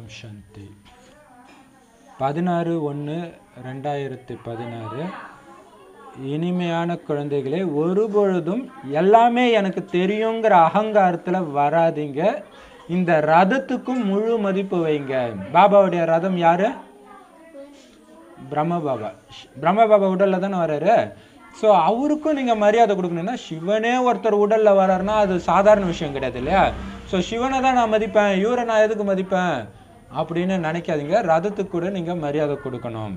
ஓம் சாந்தி பதினாறு ஒன்று ரெண்டாயிரத்தி பதினாறு இனிமையான குழந்தைகளே ஒருபொழுதும் எல்லாமே எனக்கு தெரியுங்கிற அகங்காரத்தில் வராதீங்க இந்த ரதத்துக்கும் முழு மதிப்பு வைங்க பாபாவுடைய ரதம் யாரு பிரம்ம பாபா ஷ்- பிரம்ம பாபா உடல்ல தானே வராரு ஸோ அவருக்கும் நீங்கள் மரியாதை கொடுக்கணும்னா சிவனே ஒருத்தர் உடல்ல வராருன்னா அது சாதாரண விஷயம் கிடையாது இல்லையா ஸோ சிவனை தான் நான் மதிப்பேன் இவரை நான் எதுக்கு மதிப்பேன் அப்படின்னு நினைக்காதீங்க ரதத்துக்கு கூட நீங்கள் மரியாதை கொடுக்கணும்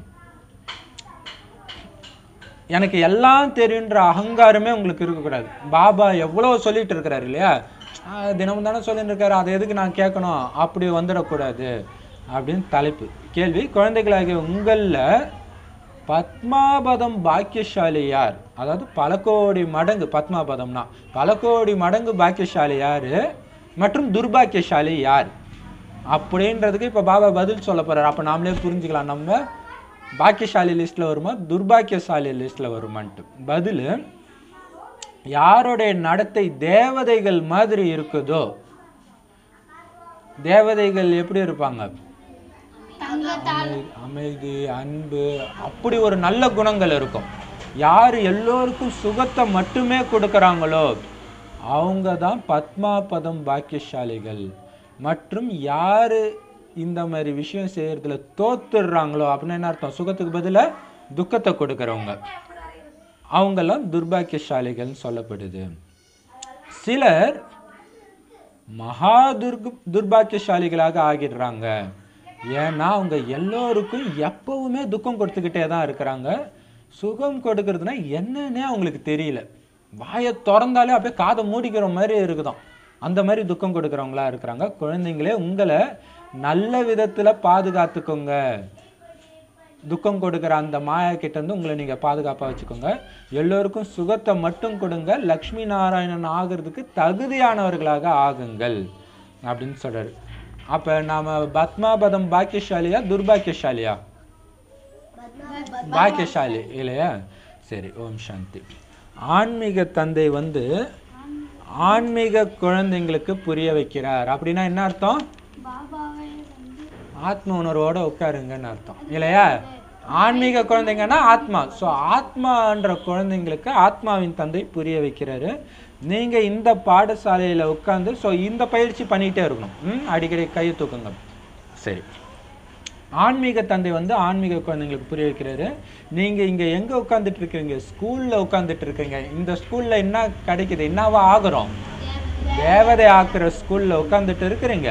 எனக்கு எல்லாம் தெரியுன்ற அகங்காரமே உங்களுக்கு இருக்கக்கூடாது பாபா எவ்வளோ சொல்லிட்டு இருக்கிறாரு இல்லையா ஆஹ் தினமும் தானே சொல்லிட்டு இருக்காரு அதை எதுக்கு நான் கேட்கணும் அப்படி வந்துடக்கூடாது அப்படின்னு தலைப்பு கேள்வி குழந்தைகளாகிய உங்களில் பத்மாபதம் பாக்கியசாலி யார் அதாவது பல கோடி மடங்கு பத்மாபதம்னா பல கோடி மடங்கு பாக்கியசாலி யார் மற்றும் துர்பாக்கியசாலி யார் அப்படின்றதுக்கு இப்போ பாபா பதில் சொல்ல போறாரு அப்போ நாமளே புரிஞ்சுக்கலாம் நம்ம பாக்கியசாலி லிஸ்ட்டில் வருமா துர்பாக்கியசாலி லிஸ்ட்டில் வருமான்ட்டு பதில் யாருடைய நடத்தை தேவதைகள் மாதிரி இருக்குதோ தேவதைகள் எப்படி இருப்பாங்க அமை- அமைதி அன்பு அப்படி ஒரு நல்ல குணங்கள் இருக்கும் யார் எல்லோருக்கும் சுகத்தை மட்டுமே கொடுக்கறாங்களோ அவங்க தான் பத்மாபதம் பாக்கியசாலிகள் மற்றும் யார் இந்த மாதிரி விஷயம் செய்யறதுல தோத்துடுறாங்களோ அப்படின்னு என்ன அர்த்தம் சுகத்துக்கு பதிலாக துக்கத்தை கொடுக்கறவங்க அவங்கெல்லாம் துர்பாக்கியசாலிகள்னு சொல்லப்படுது சிலர் மகா துர்கு துர்பாக்கியசாலிகளாக ஆகிடுறாங்க ஏன்னா அவங்க எல்லோருக்கும் எப்பவுமே துக்கம் கொடுத்துக்கிட்டே தான் இருக்கிறாங்க சுகம் கொடுக்கறதுனா என்னன்னே அவங்களுக்கு தெரியல வாயை திறந்தாலே அப்படியே காதை மூடிக்கிற மாதிரி இருக்குதாம் அந்த மாதிரி துக்கம் கொடுக்கறவங்களா இருக்கிறாங்க குழந்தைங்களே உங்களை நல்ல விதத்துல பாதுகாத்துக்கோங்க துக்கம் கொடுக்குற அந்த மாயா கிட்ட இருந்து உங்களை நீங்க பாதுகாப்பா வச்சுக்கோங்க எல்லோருக்கும் சுகத்தை மட்டும் கொடுங்க லக்ஷ்மி நாராயணன் ஆகிறதுக்கு தகுதியானவர்களாக ஆகுங்கள் அப்படின்னு சொல்றாரு அப்ப நாம பத்மாபதம் பாக்கியசாலியா துர்பாக்கியசாலியா பாக்கியசாலி இல்லையா சரி ஓம் சாந்தி ஆன்மீக தந்தை வந்து ஆன்மீக குழந்தைங்களுக்கு புரிய வைக்கிறார் அப்படின்னா என்ன அர்த்தம் ஆத்ம உணர்வோட உட்காருங்கன்னு அர்த்தம் இல்லையா ஆன்மீக குழந்தைங்கன்னா ஆத்மா ஸோ ஆத்மான்ற குழந்தைங்களுக்கு ஆத்மாவின் தந்தை புரிய வைக்கிறாரு நீங்க இந்த பாடசாலையில உட்கார்ந்து ஸோ இந்த பயிற்சி பண்ணிட்டே இருக்கணும் ம் அடிக்கடி கையை தூக்குங்க சரி ஆன்மீக தந்தை வந்து ஆன்மீக குழந்தைங்களுக்கு புரிய வைக்கிறாரு நீங்க இங்க எங்க உட்கார்ந்துட்டு இருக்கீங்க ஸ்கூல்ல உட்கார்ந்துட்டு இருக்கீங்க இந்த ஸ்கூல்ல என்ன கிடைக்குது என்னவா ஆகுறோம் தேவதை ஆக்குற ஸ்கூல்ல உட்கார்ந்துட்டு இருக்கிறீங்க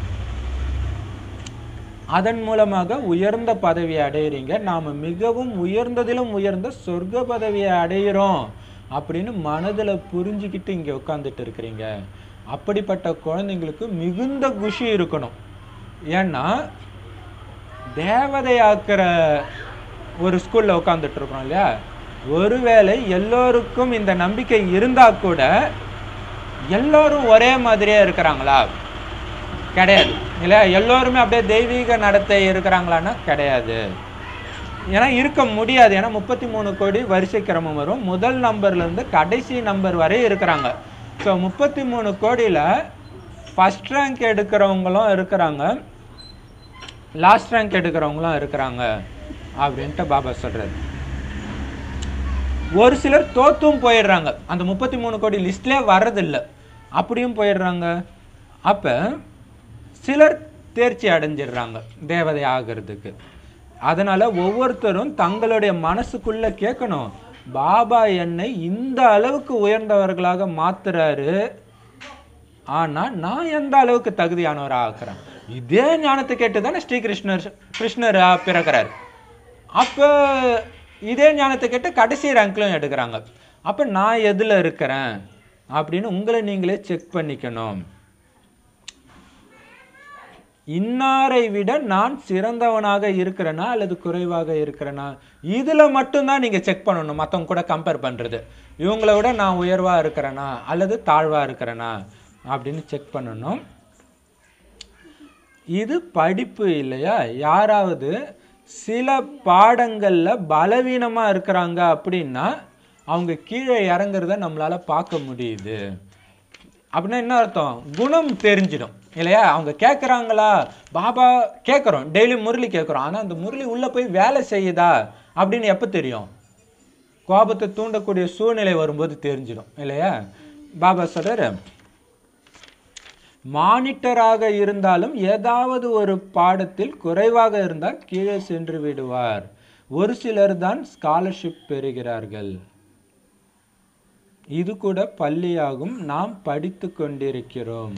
அதன் மூலமாக உயர்ந்த பதவியை அடையிறீங்க நாம மிகவும் உயர்ந்ததிலும் உயர்ந்த சொர்க்க பதவியை அடையிறோம் அப்படின்னு மனதுல புரிஞ்சுக்கிட்டு இங்க உட்கார்ந்துட்டு இருக்கிறீங்க அப்படிப்பட்ட குழந்தைங்களுக்கு மிகுந்த குஷி இருக்கணும் ஏன்னா தேவதையாக்குற ஒரு ஸ்கூல்ல உட்கார்ந்துட்டு இருக்கிறோம் இல்லையா ஒருவேளை எல்லோருக்கும் இந்த நம்பிக்கை இருந்தா கூட எல்லோரும் ஒரே மாதிரியே இருக்கிறாங்களா கிடையாது இல்ல எல்லோருமே அப்படியே தெய்வீக நடத்தை இருக்கிறாங்களான்னா கிடையாது ஏன்னா இருக்க முடியாது ஏன்னா முப்பத்தி மூணு கோடி வரிசை கிரமம் வரும் முதல் நம்பர்ல இருந்து கடைசி நம்பர் வரை இருக்கிறாங்க ஸோ முப்பத்தி மூணு கோடியில ஃபர்ஸ்ட் ரேங்க் எடுக்கிறவங்களும் இருக்கிறாங்க லாஸ்ட் ரேங்க் எடுக்கிறவங்களும் இருக்கிறாங்க அப்படின்ட்டு பாபா சொல்றாரு ஒரு சிலர் தோத்தும் போயிடுறாங்க அந்த முப்பத்தி மூணு கோடி லிஸ்ட்லேயே வர்றதில்ல அப்படியும் போயிடுறாங்க அப்ப சிலர் தேர்ச்சி அடைஞ்சிடுறாங்க தேவதை ஆகிறதுக்கு அதனால ஒவ்வொருத்தரும் தங்களுடைய மனசுக்குள்ள கேட்கணும் பாபா என்னை இந்த அளவுக்கு உயர்ந்தவர்களாக மாத்துறாரு ஆனா நான் எந்த அளவுக்கு தகுதியானவரா ஆக்குறேன் இதே ஞானத்தை கேட்டு தானே ஸ்ரீகிருஷ்ணர் கிருஷ்ணர் பிறக்கிறார் அப்ப இதே ஞானத்தை கேட்டு கடைசி ரேங்க்லையும் எடுக்கிறாங்க அப்ப நான் எதுல இருக்கிறேன் அப்படின்னு உங்களை நீங்களே செக் பண்ணிக்கணும் இன்னாரை விட நான் சிறந்தவனாக இருக்கிறேனா அல்லது குறைவாக இருக்கிறேனா இதுல மட்டும்தான் நீங்க செக் பண்ணணும் மத்தவங்க கூட கம்பேர் பண்றது இவங்கள விட நான் உயர்வா இருக்கிறேனா அல்லது தாழ்வா இருக்கிறேனா அப்படின்னு செக் பண்ணணும் இது படிப்பு இல்லையா யாராவது சில பாடங்கள்ல பலவீனமா இருக்கிறாங்க அப்படின்னா அவங்க கீழே இறங்குறத நம்மளால பார்க்க முடியுது அப்படின்னா என்ன அர்த்தம் குணம் தெரிஞ்சிடும் இல்லையா அவங்க கேட்குறாங்களா பாபா கேட்குறோம் டெய்லி முரளி கேட்குறோம் ஆனால் அந்த முரளி உள்ளே போய் வேலை செய்யுதா அப்படின்னு எப்போ தெரியும் கோபத்தை தூண்டக்கூடிய சூழ்நிலை வரும்போது தெரிஞ்சிடும் இல்லையா பாபா சொல்றாரு மானிட்டராக இருந்தாலும் ஏதாவது ஒரு பாடத்தில் குறைவாக இருந்தால் கீழே சென்று விடுவார் ஒரு சிலர் தான் ஸ்காலர்ஷிப் பெறுகிறார்கள் இது கூட பள்ளியாகும் நாம் படித்து கொண்டிருக்கிறோம்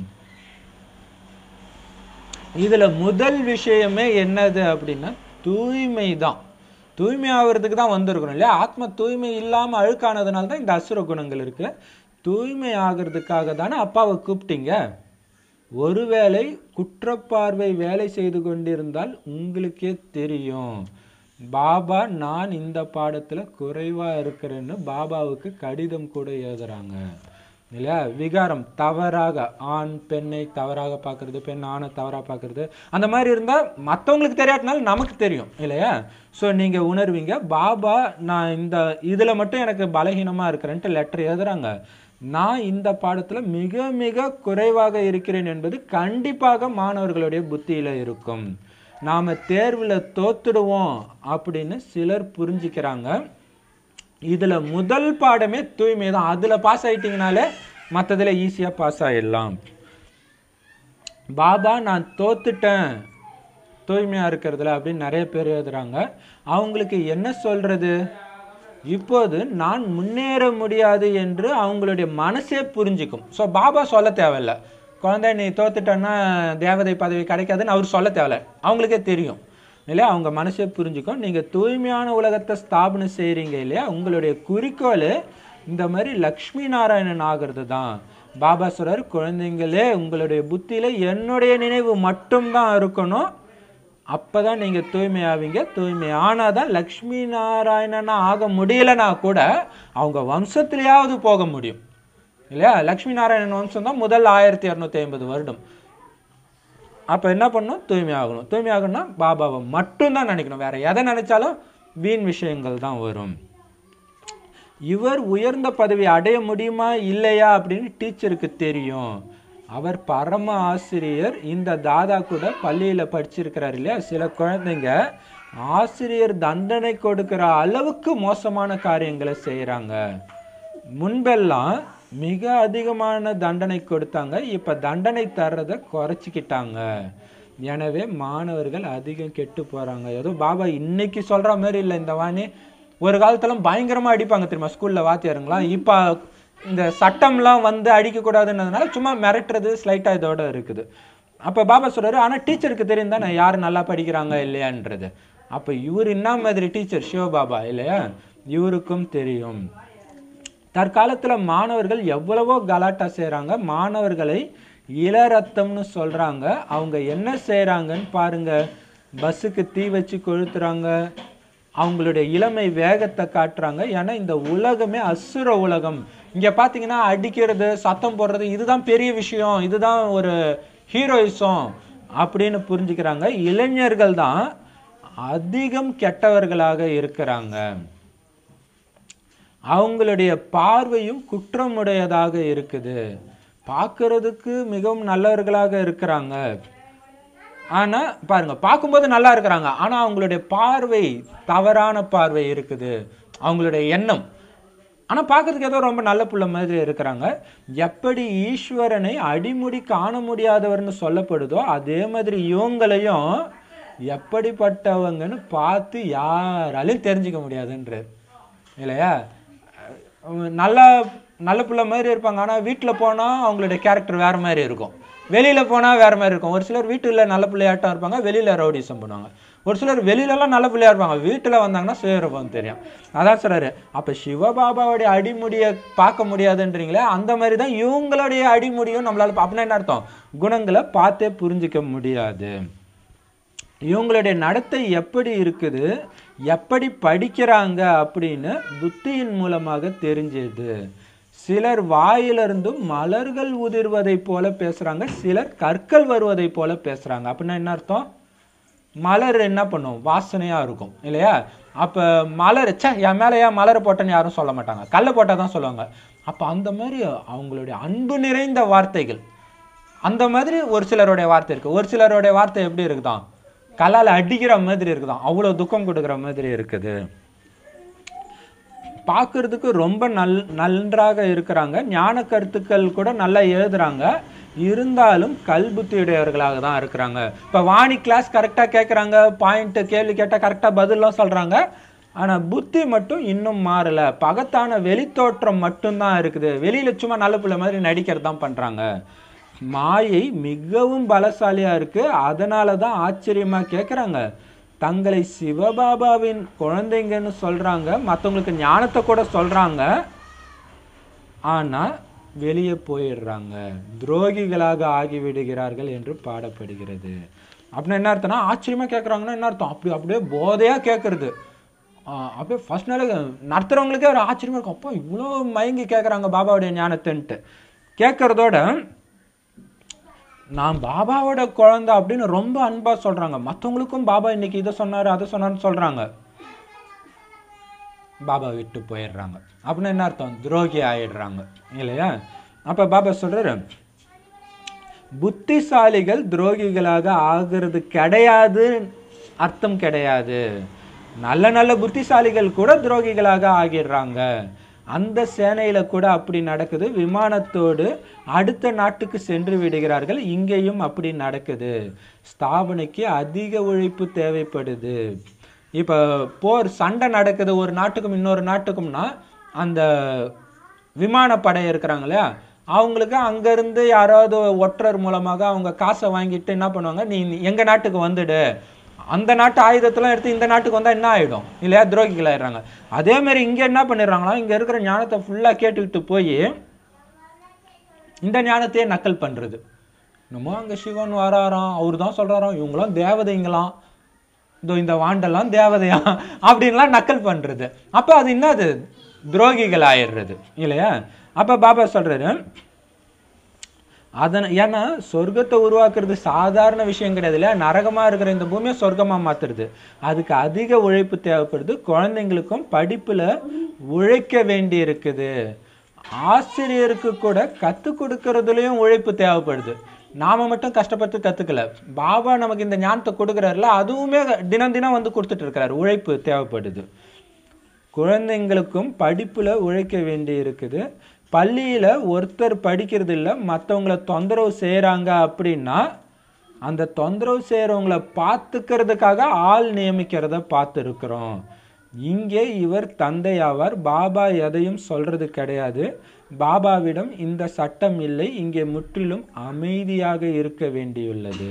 இதுல முதல் விஷயமே என்னது அப்படின்னா தூய்மை தான் தூய்மை ஆகிறதுக்கு தான் வந்திருக்கிறோம் இல்லையா ஆத்ம தூய்மை இல்லாம அழுக்கானதுனால தான் இந்த அசுர குணங்கள் இருக்கு தூய்மை ஆகிறதுக்காக தானே அப்பாவை கூப்பிட்டீங்க ஒருவேளை குற்றப்பார்வை வேலை செய்து கொண்டிருந்தால் உங்களுக்கே தெரியும் பாபா நான் இந்த பாடத்துல குறைவா இருக்கிறேன்னு பாபாவுக்கு கடிதம் கூட எழுதுறாங்க இல்லையா விகாரம் தவறாக ஆண் பெண்ணை தவறாக பார்க்கறது பெண் ஆணை தவறாக பார்க்கறது அந்த மாதிரி இருந்தால் மற்றவங்களுக்கு தெரியாட்டினாலும் நமக்கு தெரியும் இல்லையா ஸோ நீங்கள் உணர்வீங்க பாபா நான் இந்த இதில் மட்டும் எனக்கு பலகீனமாக இருக்கிறேன்ட்டு லெட்டர் எழுதுறாங்க நான் இந்த பாடத்தில் மிக மிக குறைவாக இருக்கிறேன் என்பது கண்டிப்பாக மாணவர்களுடைய புத்தியில் இருக்கும் நாம் தேர்வில் தோத்துடுவோம் அப்படின்னு சிலர் புரிஞ்சுக்கிறாங்க இதுல முதல் பாடமே தூய்மை தான் அதுல பாஸ் ஆயிட்டீங்கனாலே மற்றதுல ஈஸியா பாஸ் ஆயிடலாம் பாபா நான் தோத்துட்டேன் தூய்மையா இருக்கிறதுல அப்படின்னு நிறைய பேர் எழுதுறாங்க அவங்களுக்கு என்ன சொல்றது இப்போது நான் முன்னேற முடியாது என்று அவங்களுடைய மனசே புரிஞ்சுக்கும் ஸோ பாபா சொல்ல தேவையில்ல குழந்தை நீ தோத்துட்டன்னா தேவதை பதவி கிடைக்காதுன்னு அவர் சொல்ல தேவையில்ல அவங்களுக்கே தெரியும் இல்லையா அவங்க மனசே புரிஞ்சுக்கும் நீங்கள் தூய்மையான உலகத்தை ஸ்தாபனம் செய்கிறீங்க இல்லையா உங்களுடைய குறிக்கோள் இந்த மாதிரி லக்ஷ்மி நாராயணன் ஆகிறது தான் பாபா சொல்றாரு குழந்தைங்களே உங்களுடைய புத்தியில என்னுடைய நினைவு மட்டும்தான் இருக்கணும் அப்பதான் நீங்க தூய்மை ஆவீங்க தூய்மை ஆனாதான் லக்ஷ்மி நாராயணனா ஆக முடியலனா கூட அவங்க வம்சத்திலேயாவது போக முடியும் இல்லையா லக்ஷ்மி நாராயணன் வம்சம் தான் முதல் ஆயிரத்தி இரநூத்தி ஐம்பது வருடம் அப்போ என்ன பண்ணணும் தூய்மை ஆகணும் தூய்மை ஆகணும்னா பாபாவை மட்டும்தான் நினைக்கணும் வேற எதை நினைச்சாலும் வீண் விஷயங்கள் தான் வரும் இவர் உயர்ந்த பதவி அடைய முடியுமா இல்லையா அப்படின்னு டீச்சருக்கு தெரியும் அவர் பரம ஆசிரியர் இந்த தாதா கூட பள்ளியில படிச்சிருக்கிறார் இல்லையா சில குழந்தைங்க ஆசிரியர் தண்டனை கொடுக்கிற அளவுக்கு மோசமான காரியங்களை செய்றாங்க முன்பெல்லாம் மிக அதிகமான தண்டனை கொடுத்தாங்க இப்ப தண்டனை தர்றதை குறைச்சிக்கிட்டாங்க எனவே மாணவர்கள் அதிகம் கெட்டு போறாங்க ஏதோ பாபா இன்னைக்கு சொல்ற மாதிரி இல்லை இந்த வாணி ஒரு காலத்துல பயங்கரமா அடிப்பாங்க தெரியுமா ஸ்கூல்ல வாத்தியாருங்களாம் இப்ப இந்த சட்டம்லாம் வந்து அடிக்கக்கூடாதுன்றதுனால சும்மா மிரட்டுறது ஸ்லைட்டா இதோட இருக்குது அப்ப பாபா சொல்றாரு ஆனா டீச்சருக்கு தெரியும் தானே யார் நல்லா படிக்கிறாங்க இல்லையான்றது அப்ப இவர் என்ன மாதிரி டீச்சர் சிவபாபா இல்லையா இவருக்கும் தெரியும் தற்காலத்துல மாணவர்கள் எவ்வளவோ கலாட்டா செய்றாங்க மாணவர்களை இளரத்தம்னு சொல்றாங்க அவங்க என்ன செய்றாங்கன்னு பாருங்க பஸ்ஸுக்கு தீ வச்சு கொளுத்துறாங்க அவங்களுடைய இளமை வேகத்தை காட்டுறாங்க ஏன்னா இந்த உலகமே அசுர உலகம் இங்க பாத்தீங்கன்னா அடிக்கிறது சத்தம் போடுறது இதுதான் பெரிய விஷயம் இதுதான் ஒரு ஹீரோயிசம் அப்படின்னு புரிஞ்சுக்கிறாங்க இளைஞர்கள் தான் அதிகம் கெட்டவர்களாக இருக்கிறாங்க அவங்களுடைய பார்வையும் குற்றமுடையதாக இருக்குது பார்க்கறதுக்கு மிகவும் நல்லவர்களாக இருக்கிறாங்க ஆனா பாருங்க பார்க்கும்போது நல்லா இருக்கிறாங்க ஆனா அவங்களுடைய பார்வை தவறான பார்வை இருக்குது அவங்களுடைய எண்ணம் ஆனா பார்க்கறதுக்கு ஏதோ ரொம்ப நல்ல புள்ள மாதிரி இருக்கிறாங்க எப்படி ஈஸ்வரனை அடிமுடி காண முடியாதவர்னு சொல்லப்படுதோ அதே மாதிரி இவங்களையும் எப்படிப்பட்டவங்கன்னு பார்த்து யாராலையும் தெரிஞ்சுக்க முடியாதுன்றார் இல்லையா அஹ் நல்ல நல்ல பிள்ளை மாதிரி இருப்பாங்க ஆனா வீட்டுல போனா அவங்களுடைய கேரக்டர் வேற மாதிரி இருக்கும் வெளியில போனா வேற மாதிரி இருக்கும் ஒரு சிலர் வீட்டுல நல்ல பிள்ளையாட்டம் இருப்பாங்க வெளியில ரவுடிசம் பண்ணுவாங்க ஒரு சிலர் வெளியிலலாம் நல்ல பிள்ளையா இருப்பாங்க வீட்டுல வந்தாங்கன்னா சுயரூபம் தெரியும் அதான் சொல்றாரு அப்ப சிவபாபாவுடைய அடிமுடியை பார்க்க முடியாதுன்றீங்களே அந்த மாதிரி தான் இவங்களுடைய அடிமுடியும் நம்மளால பா- அப்படின்னா என்ன அர்த்தம் குணங்களை பார்த்தே புரிஞ்சுக்க முடியாது இவங்களுடைய நடத்தை எப்படி இருக்குது எப்படி படிக்கிறாங்க அப்படின்னு புத்தியின் மூலமாக தெரிஞ்சது சிலர் வாயிலிருந்தும் மலர்கள் உதிர்வதை போல பேசுறாங்க சிலர் கற்கள் வருவதை போல பேசுறாங்க அப்படின்னா என்ன அர்த்தம் மலர் என்ன பண்ணும் வாசனையா இருக்கும் இல்லையா அப்ப மலர் ச்சே என் மேல ஏன் மலரை போட்டேன்னு யாரும் சொல்ல மாட்டாங்க கல்லை போட்டால் தான் சொல்லுவாங்க அப்ப அந்த மாதிரி அவங்களுடைய அன்பு நிறைந்த வார்த்தைகள் அந்த மாதிரி ஒரு சிலருடைய வார்த்தை இருக்கு ஒரு சிலருடைய வார்த்தை எப்படி இருக்குதாம் கல்லால் அடிக்கிற மாதிரி இருக்குதாம் அவ்வளோ துக்கம் கொடுக்குற மாதிரி இருக்குது பார்க்கறதுக்கு ரொம்ப நல் நன்றாக இருக்கிறாங்க ஞான கருத்துக்கள் கூட நல்லா எழுதுறாங்க இருந்தாலும் கல்புத்தியுடையவர்களாக தான் இருக்கிறாங்க இப்போ வாணி கிளாஸ் கரெக்டாக கேட்குறாங்க பாயிண்ட் கேள்வி கேட்டால் கரெக்டாக பதிலாம் சொல்கிறாங்க ஆனால் புத்தி மட்டும் இன்னும் மாறல பகத்தான வெளித்தோற்றம் மட்டும்தான் இருக்குது வெளியில சும்மா நல்ல பிள்ளை மாதிரி நடிக்கிறது தான் பண்ணுறாங்க மாயை மிகவும் பலசாலியா இருக்கு அதனால தான் ஆச்சரியமா கேட்குறாங்க தங்களை சிவபாபாவின் குழந்தைங்கன்னு சொல்றாங்க மற்றவங்களுக்கு ஞானத்தை கூட சொல்றாங்க ஆனா வெளியே போயிடுறாங்க துரோகிகளாக ஆகிவிடுகிறார்கள் என்று பாடப்படுகிறது அப்படின்னா என்ன அர்த்தம்னா ஆச்சரியமா கேட்குறாங்கன்னா என்ன அர்த்தம் அப்படி அப்படியே போதையா கேட்கறது ஆஹ் அப்படியே ஃபர்ஸ்ட் நாள் நடத்துறவங்களுக்கே ஒரு ஆச்சரியமா இருக்கும் அப்போ இவ்வளோ மயங்கி கேட்குறாங்க பாபாவுடைய ஞானத்தைன்ட்டு கேட்கறதோட நான் பாபாவோட குழந்தை அப்படின்னு ரொம்ப அன்பா சொல்றாங்க மற்றவங்களுக்கும் பாபா இன்னைக்கு இதை சொன்னாரு அதை சொன்னாருன்னு சொல்றாங்க பாபா விட்டு போயிடுறாங்க அப்படின்னு என்ன அர்த்தம் துரோகி ஆயிடுறாங்க இல்லையா அப்ப பாபா சொல்றாரு புத்திசாலிகள் துரோகிகளாக ஆகிறது கிடையாது அர்த்தம் கிடையாது நல்ல நல்ல புத்திசாலிகள் கூட துரோகிகளாக ஆகிடுறாங்க அந்த சேனையில கூட அப்படி நடக்குது விமானத்தோடு அடுத்த நாட்டுக்கு சென்று விடுகிறார்கள் இங்கேயும் அப்படி நடக்குது ஸ்தாபனைக்கு அதிக உழைப்பு தேவைப்படுது இப்போ போர் சண்டை நடக்குது ஒரு நாட்டுக்கும் இன்னொரு நாட்டுக்கும்னா அந்த விமானப்படை இருக்கிறாங்க இல்லையா அவங்களுக்கு அங்கேருந்து யாராவது ஒற்றர் மூலமாக அவங்க காசை வாங்கிட்டு என்ன பண்ணுவாங்க நீ எங்க நாட்டுக்கு வந்துடு அந்த நாட்டு ஆயுதத்தெல்லாம் எடுத்து இந்த நாட்டுக்கு வந்தா என்ன ஆயிடும் இல்லையா துரோகிகள் ஆயிடுறாங்க அதே மாதிரி இங்க என்ன பண்ணிடுறாங்களா இங்க இருக்கிற ஞானத்தை ஃபுல்லா கேட்டுக்கிட்டு போய் இந்த ஞானத்தையே நக்கல் பண்றது நம்ம அங்க சிவன் வராராம் அவர் தான் சொல்றாராம் இவங்களாம் தேவதைங்களாம் இதோ இந்த வாண்டெல்லாம் தேவதையா அப்படின்லாம் நக்கல் பண்றது அப்ப அது என்னது துரோகிகள் ஆயிடுறது இல்லையா அப்ப பாபா சொல்றாரு அதன ஏன்னா சொர்க்கத்தை உருவாக்குறது சாதாரண விஷயம் கிடையாது இல்லையா நரகமா இருக்கிற இந்த பூமியை சொர்க்கமா மாத்துறது அதுக்கு அதிக உழைப்பு தேவைப்படுது குழந்தைங்களுக்கும் படிப்புல உழைக்க வேண்டி இருக்குது ஆசிரியருக்கு கூட கற்றுக் கொடுக்கறதுலயும் உழைப்பு தேவைப்படுது நாம மட்டும் கஷ்டப்பட்டு கத்துக்கல பாபா நமக்கு இந்த ஞானத்தை கொடுக்குறாருல அதுவுமே தினம் தினம் வந்து கொடுத்துட்டு இருக்கிறாரு உழைப்பு தேவைப்படுது குழந்தைங்களுக்கும் படிப்புல உழைக்க வேண்டி இருக்குது பள்ளியில ஒருத்தர் படிக்கிறது இல்ல மற்றவங்கள தொந்தரவு செய்றாங்க அப்படின்னா அந்த தொந்தரவு செய்றவங்கள பார்த்துக்கிறதுக்காக ஆள் நியமிக்கிறத பார்த்துருக்குறோம் இங்கே இவர் தந்தையாவார் பாபா எதையும் சொல்றது கிடையாது பாபாவிடம் இந்த சட்டம் இல்லை இங்கே முற்றிலும் அமைதியாக இருக்க வேண்டியுள்ளது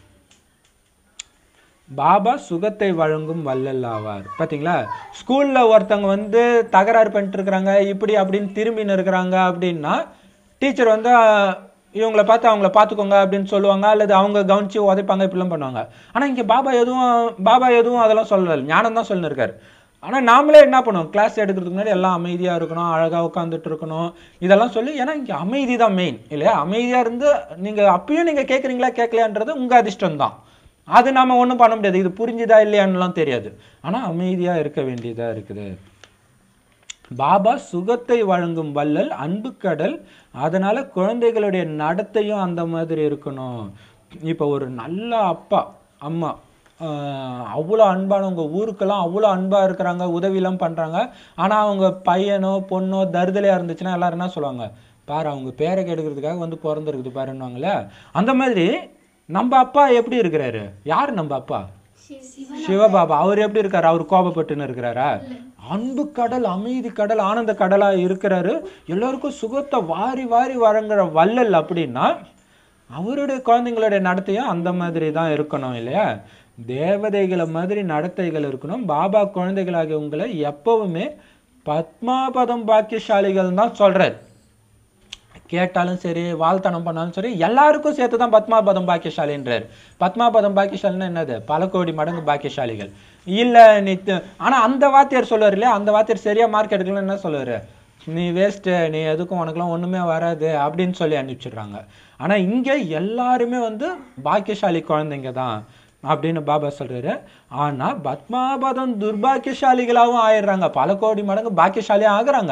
பாபா சுகத்தை வழங்கும் வள்ளல் ஆவார் பாத்தீங்களா ஸ்கூல்ல ஒருத்தவங்க வந்து தகராறு பண்ணிட்டு இருக்கிறாங்க இப்படி அப்படின்னு திரும்பின்னு இருக்கிறாங்க அப்படின்னா டீச்சர் வந்து அஹ், இவங்கள பார்த்து அவங்கள பார்த்துக்கோங்க அப்படின்னு சொல்லுவாங்க அல்லது அவங்க கவனிச்சு உதைப்பாங்க இப்படிலாம் பண்ணுவாங்க ஆனா இங்க பாபா எதுவும் பாபா எதுவும் அதெல்லாம் சொல்லல ஞானம் தான் சொல்லின்னு இருக்காரு ஆனா நாமளே என்ன பண்ணுவோம் கிளாஸ் எடுக்கிறதுக்கு முன்னாடி எல்லாம் அமைதியா இருக்கணும் அழகா உட்காந்துட்டு இருக்கணும் இதெல்லாம் சொல்லி ஏன்னா இங்க அமைதி தான் மெயின் இல்லையா அமைதியா இருந்து நீங்க அப்பயும் நீங்க கேட்குறீங்களா கேட்கலையான்றது உங்க அதிர்ஷ்டம் தான் அது நாம ஒண்ணும் பண்ண முடியாது இது புரிஞ்சுதா இல்லையான்னுலாம் தெரியாது ஆனா அமைதியா இருக்க வேண்டியதா இருக்குது பாபா சுகத்தை வழங்கும் வள்ளல் அன்பு கடல் அதனால குழந்தைகளுடைய நடத்தையும் அந்த மாதிரி இருக்கணும் இப்போ ஒரு நல்ல அப்பா அம்மா ஆஹ் அவ்வளோ அன்பானவங்க ஊருக்கெல்லாம் அவ்வளோ அன்பா இருக்கிறாங்க உதவிலாம் பண்றாங்க ஆனா அவங்க பையனோ பொண்ணோ தருதலையா இருந்துச்சுன்னா எல்லாரும் என்ன சொல்லுவாங்க பாரு அவங்க பேரை கெடுக்கிறதுக்காக வந்து பிறந்திருக்குது பாருன்னுவாங்களே அந்த மாதிரி நம்ம அப்பா எப்படி இருக்கிறாரு யார் நம்ம அப்பா சிவபாபா அவர் எப்படி இருக்காரு அவர் கோபப்பட்டுன்னு இருக்கிறாரா அன்பு கடல் அமைதி கடல் ஆனந்த கடலா இருக்கிறாரு எல்லாருக்கும் சுகத்தை வாரி வாரி வழங்குற வள்ளல் அப்படின்னா அவருடைய குழந்தைங்களுடைய நடத்தையும் அந்த மாதிரி தான் இருக்கணும் இல்லையா தேவதைகளை மாதிரி நடத்தைகள் இருக்கணும் பாபா குழந்தைகளாகிய உங்களை எப்பவுமே பத்மாபதம் பாக்கியசாலிகள் தான் சொல்றாரு கேட்டாலும் சரி வாழ்த்தனம் பண்ணாலும் சரி எல்லாருக்கும் சேர்த்து தான் பத்மாபதம் பாக்கியசாலின்றார் பத்மாபதம் பாக்கியசாலின்னா என்னது பல கோடி மடங்கு பாக்கியசாலிகள் இல்ல நீ த- ஆனா அந்த வாத்தியார் சொல்லுவார் இல்லையா அந்த வாத்தியார் சரியா மார்க் எடுக்கலன்னு என்ன சொல்லுவாரு நீ வேஸ்ட் நீ எதுக்கும் உனக்குலாம் ஒண்ணுமே வராது அப்படின்னு சொல்லி அனுப்பிச்சிடுறாங்க ஆனா இங்க எல்லாருமே வந்து பாக்கியசாலி குழந்தைங்க தான் அப்படின்னு பாபா சொல்றாரு ஆனா பத்மாபதம் துர்பாக்கியசாலிகளாகவும் ஆயிடுறாங்க பல கோடி மடங்கு பாக்கியசாலியா ஆகுறாங்க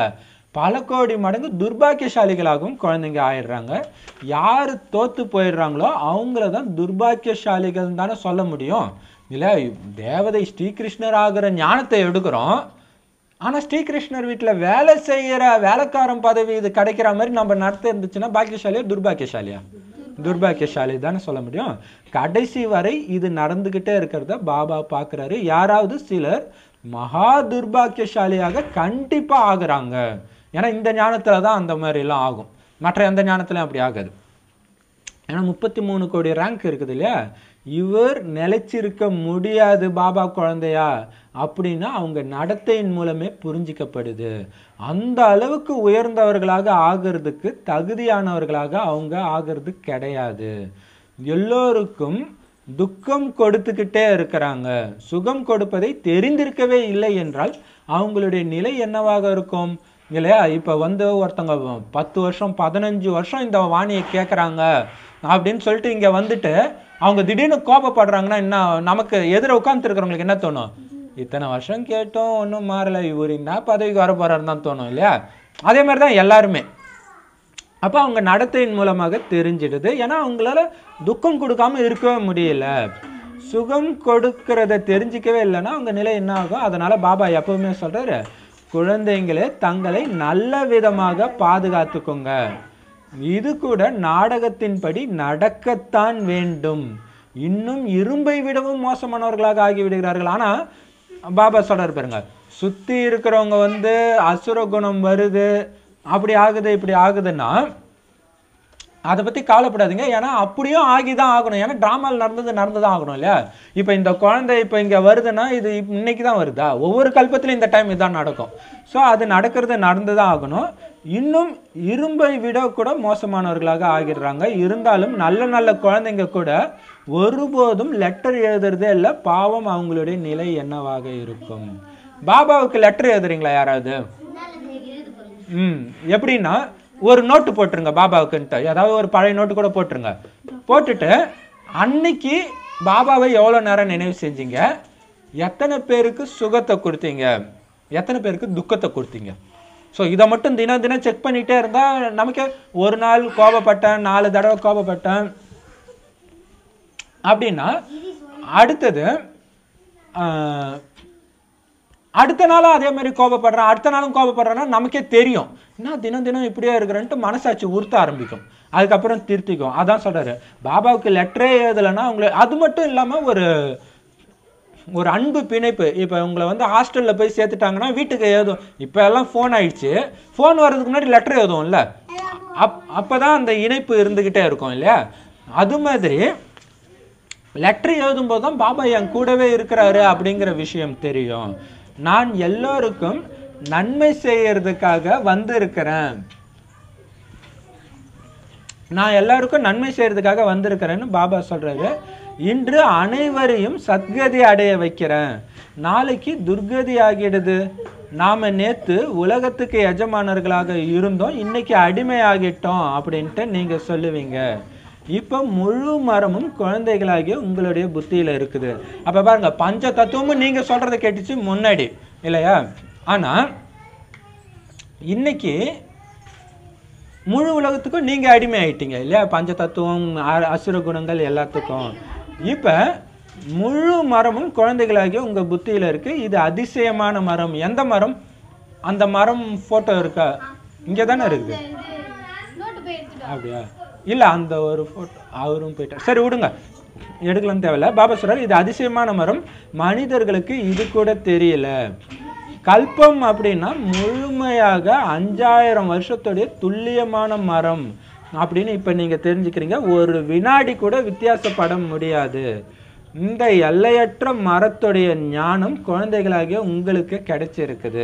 பல கோடி மடங்கு துர்பாக்கியசாலிகளாகவும் குழந்தைங்க ஆயிடுறாங்க யார் தோத்து போயிடுறாங்களோ அவங்கள தான் துர்பாக்கியசாலிகள் தானே சொல்ல முடியும் இல்லை தேவதை ஸ்ரீகிருஷ்ணர் ஆகிற ஞானத்தை எடுக்கிறோம் ஆனால் ஸ்ரீகிருஷ்ணர் வீட்டில் வேலை செய்கிற வேலைக்காரன் பதவி இது கிடைக்கிற மாதிரி நம்ம நடத்த இருந்துச்சுன்னா பாக்கியசாலியா துர்பாக்கியசாலியா துர்பாக்கியசாலி தானே சொல்ல முடியும் கடைசி வரை இது நடந்துக்கிட்டே இருக்கிறத பாபா பார்க்குறாரு யாராவது சிலர் மகா துர்பாக்கியசாலியாக கண்டிப்பாக ஆகுறாங்க ஏன்னா இந்த ஞானத்தில் தான் அந்த மாதிரிலாம் ஆகும் மற்ற எந்த ஞானத்திலும் அப்படி ஆகாது ஏன்னா முப்பத்தி மூணு கோடி ரேங்க் இருக்குது இல்லையா இவர் நிலைச்சிருக்க முடியாது பாபா குழந்தையா அப்படின்னா அவங்க நடத்தையின் மூலமே புரிஞ்சிக்கப்படுது அந்த அளவுக்கு உயர்ந்தவர்களாக ஆகிறதுக்கு தகுதியானவர்களாக அவங்க ஆகிறது கிடையாது எல்லோருக்கும் துக்கம் கொடுத்துக்கிட்டே இருக்கிறாங்க சுகம் கொடுப்பதை தெரிந்திருக்கவே இல்லை என்றால் அவங்களுடைய நிலை என்னவாக இருக்கும் இல்லையா இப்போ வந்து ஒருத்தங்க பத்து வருஷம் பதினஞ்சு வருஷம் இந்த வாணியை கேட்குறாங்க அப்படின்னு சொல்லிட்டு இங்கே வந்துட்டு அவங்க திடீர்னு கோபப்படுறாங்கன்னா என்ன நமக்கு எதிர உட்காந்துருக்கிறவங்களுக்கு என்ன தோணும் இத்தனை வருஷம் கேட்டோம் ஒன்றும் மாறல இவர் என்ன பதவிக்கு வர போறாருன்னு தான் தோணும் இல்லையா அதே மாதிரி தான் எல்லாருமே அப்போ அவங்க நடத்தையின் மூலமாக தெரிஞ்சிடுது ஏன்னா அவங்களால துக்கம் கொடுக்காம இருக்கவே முடியல சுகம் கொடுக்கறத தெரிஞ்சிக்கவே இல்லைன்னா அவங்க நிலை என்ன ஆகும் அதனால பாபா எப்பவுமே சொல்றாரு குழந்தைங்களே தங்களை நல்ல விதமாக பாதுகாத்துக்கோங்க இது கூட நாடகத்தின்படி நடக்கத்தான் வேண்டும் இன்னும் இரும்பை விடவும் மோசமானவர்களாக ஆகிவிடுகிறார்கள் ஆனா பாபா சொல்றாரு பாருங்க சுத்தி இருக்கிறவங்க வந்து அசுர குணம் வருது அப்படி ஆகுது இப்படி ஆகுதுன்னா அதை பற்றி கவலைப்படாதீங்க ஏன்னா அப்படியும் ஆகி தான் ஆகணும் ஏன்னா ட்ராமாவில் நடந்தது நடந்து தான் ஆகணும் இல்லையா இப்போ இந்த குழந்தை இப்போ இங்கே வருதுன்னா இது இப்ப இன்னைக்கு தான் வருதா ஒவ்வொரு கல்பத்திலும் இந்த டைம் இதான் நடக்கும் ஸோ அது நடக்கிறது நடந்து தான் ஆகணும் இன்னும் இரும்பை விட கூட மோசமானவர்களாக ஆகிடுறாங்க இருந்தாலும் நல்ல நல்ல குழந்தைங்க கூட ஒருபோதும் லெட்டர் எழுதுறதே இல்லை பாவம் அவங்களுடைய நிலை என்னவாக இருக்கும் பாபாவுக்கு லெட்டர் எழுதுறீங்களா யாராவது ம் எப்படின்னா ஒரு நோட்டு போட்டுருங்க பாபாவுக்குன்ட்டு ஏதாவது ஒரு பழைய நோட்டு கூட போட்டுருங்க போட்டுட்டு அன்னைக்கு பாபாவை எவ்வளோ நேரம் நினைவு செஞ்சீங்க எத்தனை பேருக்கு சுகத்தை கொடுத்தீங்க எத்தனை பேருக்கு துக்கத்தை கொடுத்தீங்க ஸோ இதை மட்டும் தினம் தினம் செக் பண்ணிகிட்டே இருந்தால் நமக்கு ஒரு நாள் கோபப்பட்டேன் நாலு தடவை கோபப்பட்டேன் அப்படின்னா அடுத்தது ஆஹ், அடுத்த நாளும் அதே மாதிரி கோபப்படுறேன் அடுத்த நாளும் கோபப்படுறேன்னா நமக்கே தெரியும் என்ன தினம் தினம் இப்படியே இருக்கிறேன்ட்டு மனசாட்சி உறுத்த ஆரம்பிக்கும் அதுக்கப்புறம் திருத்திக்கும் அதான் சொல்றாரு பாபாவுக்கு லெட்டரே எழுதலைன்னா அவங்களை அது மட்டும் இல்லாமல் ஒரு ஒரு அன்பு பிணைப்பு இப்போ உங்களை வந்து ஹாஸ்டலில் போய் சேர்த்துட்டாங்கன்னா வீட்டுக்கு எழுதும் இப்போ எல்லாம் ஃபோன் ஆயிடுச்சு ஃபோன் வர்றதுக்கு முன்னாடி லெட்டர் எழுதுவோம்ல அப் அப்போ தான் அந்த இணைப்பு இருந்துக்கிட்டே இருக்கும் இல்லையா அது மாதிரி லெட்டர் எழுதும்போது தான் பாபா என் கூடவே இருக்கிறாரு அப்படிங்கிற விஷயம் தெரியும் நான் எல்லோருக்கும் நன்மை செய்யறதுக்காக வந்திருக்கிறேன் நான் எல்லாருக்கும் நன்மை செய்யறதுக்காக வந்திருக்கிறேன்னு பாபா சொல்றாரு இன்று அனைவரையும் சத்கதி அடைய வைக்கிறேன் நாளைக்கு துர்கதி ஆகிடுது நாம நேத்து உலகத்துக்கு எஜமானர்களாக இருந்தோம் இன்னைக்கு அடிமை ஆகிட்டோம் அப்படின்ட்டு நீங்க சொல்லுவீங்க இப்போ முழு மரமும் குழந்தைகளாகிய உங்களுடைய புத்தியில இருக்குது அப்ப பாருங்க பஞ்ச தத்துவமும் நீங்க சொல்றதை கேட்டுச்சு முன்னாடி இல்லையா ஆனா இன்னைக்கு முழு உலகத்துக்கும் நீங்க அடிமை ஆயிட்டீங்க இல்லையா பஞ்ச தத்துவம் அ- அசுர குணங்கள் எல்லாத்துக்கும் இப்ப முழு மரமும் குழந்தைகளாகிய உங்க புத்தியில இருக்கு இது அதிசயமான மரம் எந்த மரம் அந்த மரம் போட்டோ இருக்கா இங்க தானே இருக்குது நோட்டு போய் எடுத்துட்டு வா. அப்படியா இல்ல அந்த ஒரு போட்டோ அவரும் போயிட்டார் சரி விடுங்க எடுக்கலாம் தேவையில்ல பாபா சொல்றாரு இது அதிசயமான மரம் மனிதர்களுக்கு இது கூட தெரியல கல்பம் அப்படின்னா முழுமையாக அஞ்சாயிரம் வருஷத்துடைய துல்லியமான மரம் அப்படின்னு இப்ப நீங்க தெரிஞ்சுக்கிறீங்க ஒரு வினாடி கூட வித்தியாசப்பட முடியாது இந்த எல்லையற்ற மரத்துடைய ஞானம் குழந்தைகளாகிய உங்களுக்கு கிடைச்சிருக்குது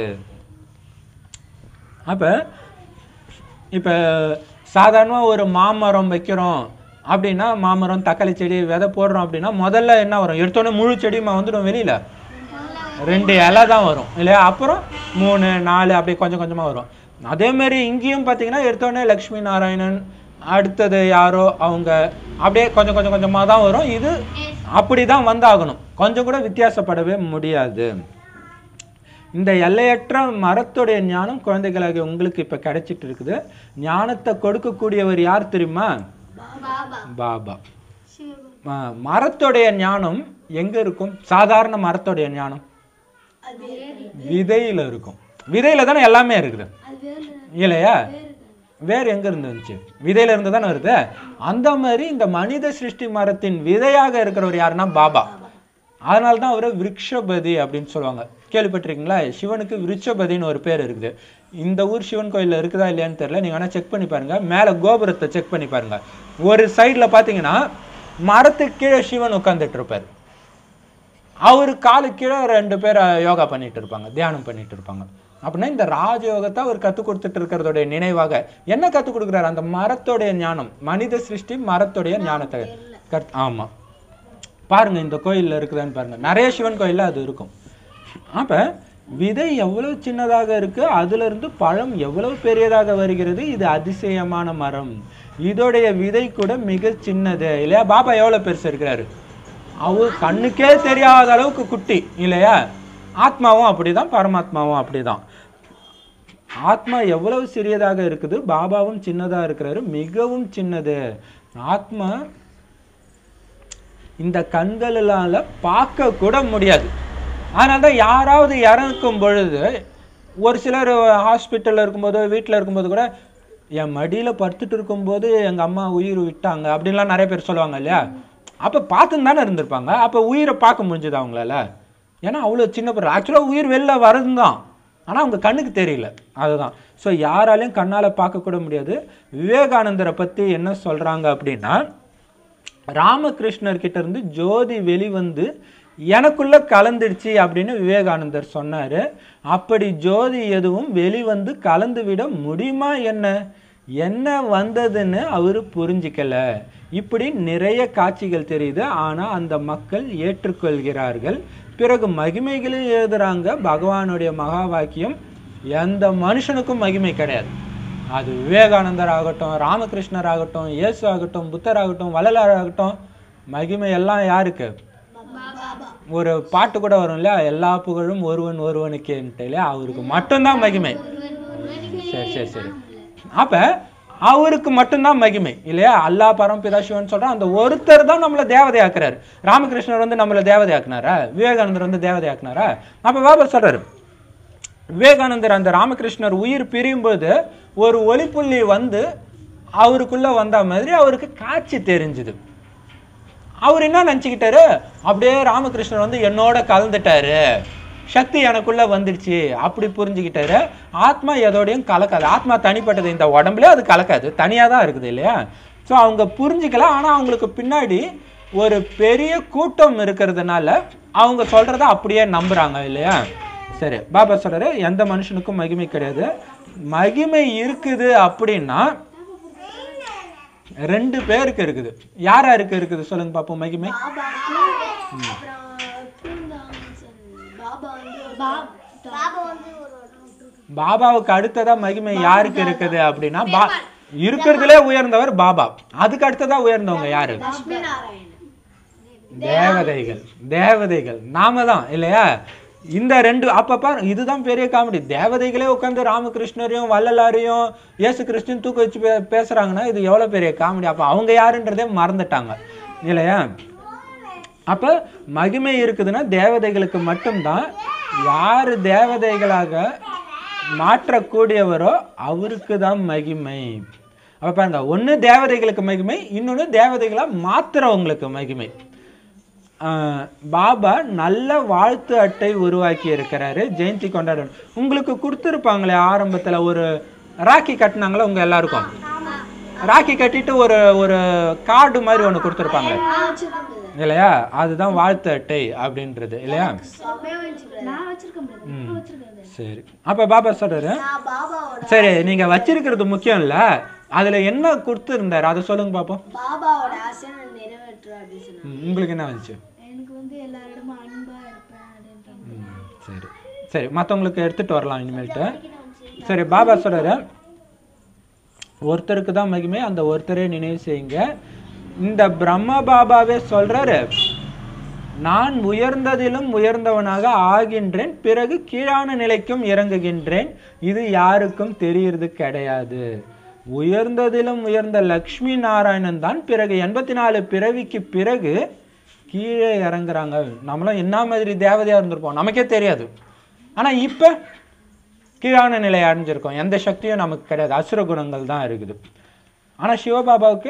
அப்ப இப்போ சாதாரணமாக ஒரு மாமரம் வைக்கிறோம் அப்படின்னா மாமரம் தக்காளி செடி விதை போடுறோம் அப்படின்னா முதல்ல என்ன வரும் எடுத்தோடனே முழு செடியுமா வந்துடும் வெளியில ரெண்டு இலை தான் வரும் இல்லையா அப்புறம் மூணு நாலு அப்படி கொஞ்சம் கொஞ்சமாக வரும் அதே மாதிரி இங்கேயும் பார்த்தீங்கன்னா எடுத்தோடனே லக்ஷ்மி நாராயணன் அடுத்தது யாரோ அவங்க அப்படியே கொஞ்சம் கொஞ்சம் கொஞ்சமாக தான் வரும் இது அப்படி தான் வந்தாகணும் கொஞ்சம் கூட வித்தியாசப்படவே முடியாது இந்த எல்லையற்ற மரத்துடைய ஞானம் குழந்தைகளாகிய உங்களுக்கு இப்ப கிடைச்சிட்டு இருக்குது ஞானத்தை கொடுக்கக்கூடியவர் யார் தெரியுமா பாபா பாபா சிவகுரு ம- மரத்துடைய ஞானம் எங்க இருக்கும் சாதாரண மரத்துடைய ஞானம் அது விதையில இருக்கும் விதையில தானே எல்லாமே இருக்குது அது வேறு இல்லையா வேர் எங்க இருந்து வந்துச்சு விதையில இருந்து தானே வருது அந்த மாதிரி இந்த மனித சிருஷ்டி மரத்தின் விதையாக இருக்கிறவர் யாருன்னா பாபா அதனால தான் அவரை விருட்சபதி அப்படின்னு சொல்லுவாங்க கேள்விப்பட்டிருக்கீங்களா சிவனுக்கு விருட்சபதின்னு ஒரு பேர் இருக்குது இந்த ஊர் சிவன் கோயில்ல இருக்குதா இல்லையான்னு தெரியல நீங்க வேணா செக் பண்ணி பாருங்க மேல கோபுரத்தை செக் பண்ணி பாருங்க ஒரு சைடுல பாத்தீங்கன்னா மரத்துக்கு கீழே சிவன் உட்கார்ந்துட்டு இருப்பார் அவர் காலு கீழே ரெண்டு பேர் யோகா பண்ணிட்டு இருப்பாங்க தியானம் பண்ணிட்டு இருப்பாங்க அப்படின்னா இந்த ராஜயோகத்தை அவர் கற்றுக் கொடுத்துட்டு இருக்கிறதோடைய நினைவாக என்ன கற்றுக் கொடுக்குறாரு அந்த மரத்தோடைய ஞானம் மனித சிருஷ்டி மரத்தோடைய ஞானத்தை கத் ஆமா பாருங்க இந்த கோயில்ல இருக்குதான்னு பாருங்க நிறைய சிவன் கோயில்ல அது இருக்கும் அப்ப விதை எவ்வளவு சின்னதாக இருக்கு அதுல இருந்து பழம் எவ்வளவு பெரியதாக வருகிறது இது அதிசயமான மரம் இதோடைய விதை கூட மிக சின்னது இல்லையா பாபா எவ்வளவு பெருசு இருக்கிறாரு அவர் கண்ணுக்கே தெரியாத அளவுக்கு குட்டி இல்லையா ஆத்மாவும் அப்படிதான் பரமாத்மாவும் அப்படிதான் ஆத்மா எவ்வளவு சிறியதாக இருக்குது பாபாவும் சின்னதா இருக்கிறாரு மிகவும் சின்னது ஆத்மா இந்த கண்களால பார்க்க கூட முடியாது அதனால தான் யாராவது இறக்கும் பொழுது ஒரு சிலர் ஹாஸ்பிட்டலில் இருக்கும்போது வீட்டில் இருக்கும்போது கூட என் மடியில் படுத்துட்டு இருக்கும்போது எங்கள் அம்மா உயிர் விட்டாங்க அப்படின்லாம் நிறைய பேர் சொல்லுவாங்க இல்லையா அப்போ பார்த்துன்னு தானே இருந்திருப்பாங்க அப்போ உயிரை பார்க்க முடிஞ்சுது அவங்களால ஏன்னா அவ்வளோ சின்ன பொருள் ஆக்சுவலாக உயிர் வெளில வரது தான் ஆனால் அவங்க கண்ணுக்கு தெரியல அதுதான் ஸோ யாராலையும் கண்ணால் பார்க்கக்கூட முடியாது விவேகானந்தரை பற்றி என்ன சொல்கிறாங்க அப்படின்னா ராமகிருஷ்ணர் கிட்ட இருந்து ஜோதி வெளிவந்து எனக்குள்ள கலந்துடுச்சு அப்படின்னு விவேகானந்தர் சொன்னாரு அப்படி ஜோதி எதுவும் வெளிவந்து கலந்து விட முடியுமா என்ன என்ன வந்ததுன்னு அவரு புரிஞ்சிக்கல இப்படி நிறைய காட்சிகள் தெரியுது ஆனா அந்த மக்கள் ஏற்றுக்கொள்கிறார்கள் பிறகு மகிமைகளும் எழுதுறாங்க பகவானுடைய மகா வாக்கியம் எந்த மனுஷனுக்கும் மகிமை கிடையாது அது விவேகானந்தர் ஆகட்டும் ராமகிருஷ்ணர் ஆகட்டும் இயேசு ஆகட்டும் புத்தர் ஆகட்டும் வள்ளலார் ஆகட்டும் மகிமை எல்லாம் யாருக்கு ஒரு பாட்டு கூட வரும் இல்லையா எல்லா புகழும் ஒருவன் ஒருவனுக்கேன்ட்டு இல்லையா அவருக்கு மட்டும்தான் மகிமை சரி சரி சரி அப்ப அவருக்கு மட்டும்தான் மகிமை இல்லையா அல்லாஹ் பரமபிதா சிவன் சொல்றான் அந்த ஒருத்தர் தான் நம்மள தேவதையாக்குறாரு ராமகிருஷ்ணர் வந்து நம்மள தேவதையாக்குனாரா விவேகானந்தர் வந்து தேவதையாக்குனாரா அப்ப பாபா சொல்றாரு விவேகானந்தர் அந்த ராமகிருஷ்ணர் உயிர் பிரியும்போது ஒரு ஒளிப்புள்ளி வந்து அவருக்குள்ள வந்த மாதிரி அவருக்கு காட்சி தெரிஞ்சுது அவர் என்ன நினச்சிக்கிட்டாரு அப்படியே ராமகிருஷ்ணர் வந்து என்னோட கலந்துட்டாரு சக்தி எனக்குள்ள வந்துடுச்சு அப்படி புரிஞ்சுக்கிட்டாரு ஆத்மா எதோடையும் கலக்காது ஆத்மா தனிப்பட்டது இந்த உடம்புல அது கலக்காது தனியாக தான் இருக்குது இல்லையா ஸோ அவங்க புரிஞ்சுக்கல ஆனால் அவங்களுக்கு பின்னாடி ஒரு பெரிய கூட்டம் இருக்கிறதுனால அவங்க சொல்றத அப்படியே நம்புறாங்க இல்லையா சரி பாபா சொல்றாரு எந்த மனுஷனுக்கும் மகிமை கிடையாது மகிமை இருக்குது அப்படின்னா ரெண்டு பேருக்கு இருக்குது யார் யாருக்கு இருக்குது சொல்லுங்க பாப்போம் மகிமை பாபாக்கு அப்புறம் பூந்தாங்கன் பாபா வந்து பாபா வந்து ஒரு பாபாவுக்கு அடுத்ததா மகிமை யாருக்கு இருக்குது அப்படின்னா பா இருக்கிறதுலே உயர்ந்தவர் பாபா அதுக்கு அடுத்ததா உயர்ந்தவங்க யாரு லட்சுமி நாராயணன் தேவதைகள் தேவதைகள் நாம தான் இல்லையா இந்த ரெண்டு அப்ப பாரு இதுதான் பெரிய காமெடி தேவதைகளே உட்காந்து ராமகிருஷ்ணரையும் வள்ளலாரையும் இயேசு கிறிஸ்டின் தூக்க வச்சு பே பேசுறாங்கன்னா இது எவ்வளவு பெரிய காமெடி அப்ப அவங்க யாருன்றதே மறந்துட்டாங்க இல்லையா அப்ப மகிமை இருக்குதுன்னா தேவதைகளுக்கு மட்டும்தான் யாரு தேவதைகளாக மாற்றக்கூடியவரோ அவருக்கு தான் மகிமை அப்ப பாருங்க ஒண்ணு தேவதைகளுக்கு மகிமை இன்னொன்னு தேவதைகளா மாத்துறவங்களுக்கு மகிமை ஆஹ் பாபா நல்ல வாழ்த்து அட்டை உருவாக்கி இருக்கிறாரு ஜெயந்தி கொண்டாடணும் உங்களுக்கு கொடுத்துருப்பாங்களே ஆரம்பத்துல ஒரு ராக்கி கட்டினாங்களே உங்க எல்லாருக்கும் ராக்கி கட்டிட்டு ஒரு ஒரு கார்டு மாதிரி ஒண்ணு கொடுத்துருப்பாங்களே நான் வச்சிருக்கேன் brother. இல்லையா அதுதான் வாழ்த்து அட்டை அப்படின்றது இல்லையா செம்மையா வந்துச்சு brother. நான் வச்சிருக்கேன் brother. ம். இப்ப வச்சிருக்கேன் brother. சரி அப்ப பாபா சொல்றாரு நான் பாபாவோட சரி நீங்க வச்சிருக்கிறது முக்கியம் இல்ல அதுல என்ன கொடுத்துருந்தாரு அதை சொல்லுங்க பாப்போம் பாபாவோட ஆசையை நான் நிறைவேற்றுவேன் அப்படின்னு சொன்னேன் ம், உங்களுக்கு என்ன வந்துச்சு எனக்கு வந்து எல்லாரிடமும் அன்பா இருப்பேன் அப்படின்றாங்க ம், சரி சரி மற்றவங்களுக்கு எடுத்துட்டு வரலாம் இனிமேல்ட்டு சரி பாபா சொல்றாரு ஒருத்தருக்கு தான் மகிமை அந்த ஒருத்தரே நினைவு செய்யுங்க இந்த பிரம்ம பாபாவே சொல்றாரு நான் உயர்ந்ததிலும் உயர்ந்தவனாக ஆகின்றேன் பிறகு கீழான நிலைக்கும் இறங்குகின்றேன் இது யாருக்கும் தெரியறது கிடையாது உயர்ந்ததிலும் உயர்ந்த லக்ஷ்மி நாராயணன் தான் பிறகு எண்பத்தி நாலு பிறவிக்கு பிறகு கீழே இறங்குறாங்க நம்மளாம் என்ன மாதிரி தேவதையா இருந்திருப்போம் நமக்கே தெரியாது ஆனா இப்ப கீழான நிலை அடைஞ்சிருக்கோம் எந்த சக்தியும் நமக்கு கிடையாது அசுர குணங்கள் தான் இருக்குது ஆனா சிவபாபாவுக்கு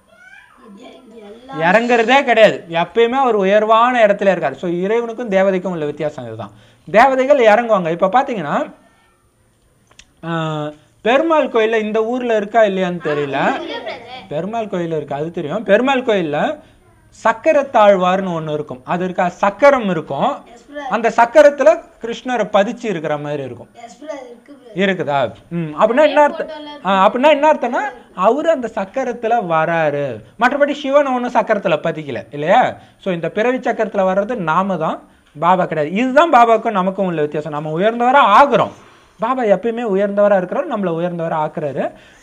இறங்குறதே கிடையாது எப்பயுமே அவர் உயர்வான இடத்துல இருக்காரு ஸோ இறைவனுக்கும் தேவதைக்கும் உள்ள வித்தியாசம் இதுதான் தேவதைகள் இறங்குவாங்க இப்போ பார்த்தீங்கன்னா ஆஹ், பெருமாள் கோயில்ல இந்த ஊர்ல இருக்கா இல்லையான்னு தெரியல பெருமாள் கோயில் இருக்கு அது தெரியும் பெருமாள் கோயில்ல சக்கரத்தாழ்வார்னு ஒண்ணு இருக்கும் அது இருக்கா சக்கரம் இருக்கும் அந்த சக்கரத்துல கிருஷ்ணரை பதிச்சு இருக்கிற மாதிரி இருக்கும் இருக்குதா ம் அப்படின்னா என்ன அர்த்தம் ஆ, அப்படின்னா என்ன அர்த்தம்னா அவரு அந்த சக்கரத்துல வராரு மற்றபடி சிவன் ஒன்றும் சக்கரத்துல பதிக்கல இல்லையா ஸோ இந்த பிறவி சக்கரத்துல வர்றது நாம தான் பாபா கிடையாது இதுதான் பாபாவுக்கும் நமக்கும் உள்ள வித்தியாசம் நம்ம உயர்ந்தவரா ஆகுறோம் பாபா எப்பயுமே உயர்ந்தவரா இருக்கிறார் நம்மள உயர்ந்தவரா ஆக்குறாரு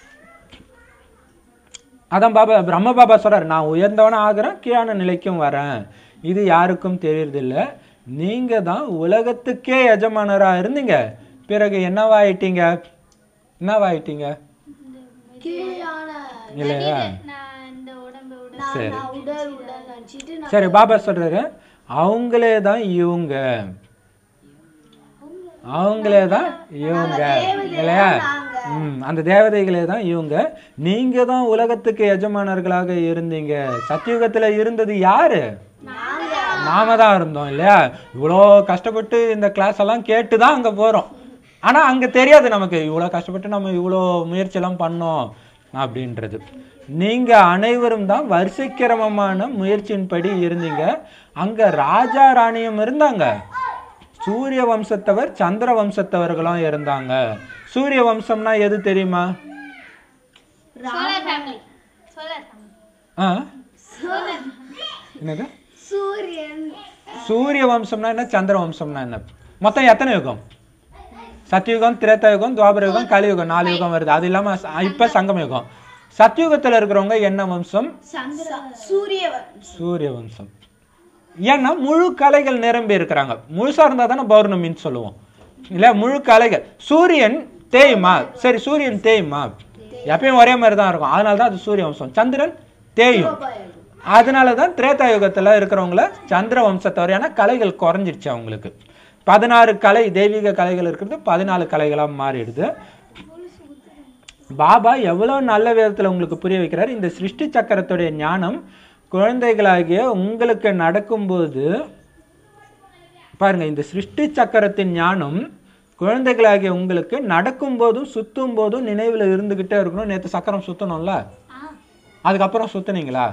அதான் பாபா பிரம்ம பாபா சொல்றாரு நான் உயர்ந்தவனா ஆகுறேன் கீழான நிலைக்கும் வரேன் இது யாருக்கும் தெரியறதில்ல நீங்க தான் உலகத்துக்கே எஜமானரா இருந்தீங்க பிறகு என்னவாயிட்டீங்க என்னவாயிட்டீங்க கீழான இல்லையா நான் இந்த உடம்பு உடல் சரி நான் உடல் உடல் நினைச்சிட்டு நான் சரி பாபா சொல்றாரு அவங்களே தான் இவங்க அவங்களே தான் இவங்க இல்லையா ம் அந்த தேவதைகளே தான் இவங்க நீங்க தான் உலகத்துக்கு எஜமானர்களாக இருந்தீங்க சத்தியுகத்துல இருந்தது யாரு நாம தான் இருந்தோம் இல்லையா இவ்வளோ கஷ்டப்பட்டு இந்த கிளாஸ் எல்லாம் கேட்டு தான் அங்க போறோம் ஆனா அங்க தெரியாது நமக்கு இவ்வளோ கஷ்டப்பட்டு நம்ம இவ்வளோ முயற்சி எல்லாம் பண்ணோம் அப்படின்றது நீங்க அனைவரும் தான் வரிசைக்கிரமமான முயற்சியின்படி இருந்தீங்க அங்க ராஜா ராணியும் இருந்தாங்க சூரிய வம்சத்தவர் சந்திர வம்சத்தவர்களும் இருந்தாங்க சூரிய வம்சம்னா எது தெரியுமா சோலார் ஃபேமிலி சோலார் ஆ என்னது சூரியன் சூரிய வம்சம்னா என்ன சந்திர வம்சம்னா என்ன மொத்தம் எத்தனை யுகம் சத்யுகம் திரேத்த யுகம் துவாபர யுகம் கலியுகம் நாலு யுகம் வருது அது இல்லாம ச- இப்ப சங்கம யுகம் சத்யுகத்துல இருக்கிறவங்க என்ன வம்சம் சந்திர சூரிய சூரிய வம்சம் ஏன்னா முழு கலைகள் நிரம்பி இருக்கிறாங்க முழுசா இருந்தா தானே பௌர்ணமின்னு சொல்லுவோம் இல்ல முழு கலைகள் சூரியன் தேயுமா சரி சூரியன் தேயுமா எப்பயும் ஒரே மாதிரி தான் இருக்கும் அதனால தான் அது சூரிய வம்சம் சந்திரன் தேயும் அதனால தான் திரேதா யுகத்துல இருக்கிறவங்கள சந்திர வம்சத்தவர் ஏன்னா கலைகள் குறைஞ்சிருச்சு அவங்களுக்கு பதினாறு கலை தெய்வீக கலைகள் இருக்கிறது பதினாலு கலைகளா மாறிடுது பாபா எவ்வளவு நல்ல விதத்துல உங்களுக்கு புரிய வைக்கிறார் இந்த சிருஷ்டி சக்கரத்துடைய ஞானம் குழந்தைகளாகிய உங்களுக்கு நடக்கும்போது பாருங்க இந்த சிருஷ்டி சக்கரத்தின் ஞானம் குழந்தைகளாகிய உங்களுக்கு நடக்கும் போதும் சுத்தும் போதும் நினைவுல இருந்துகிட்டே இருக்கணும் நேத்து சக்கரம் சுத்தணும்ல அதுக்கப்புறம் சுத்துனீங்களா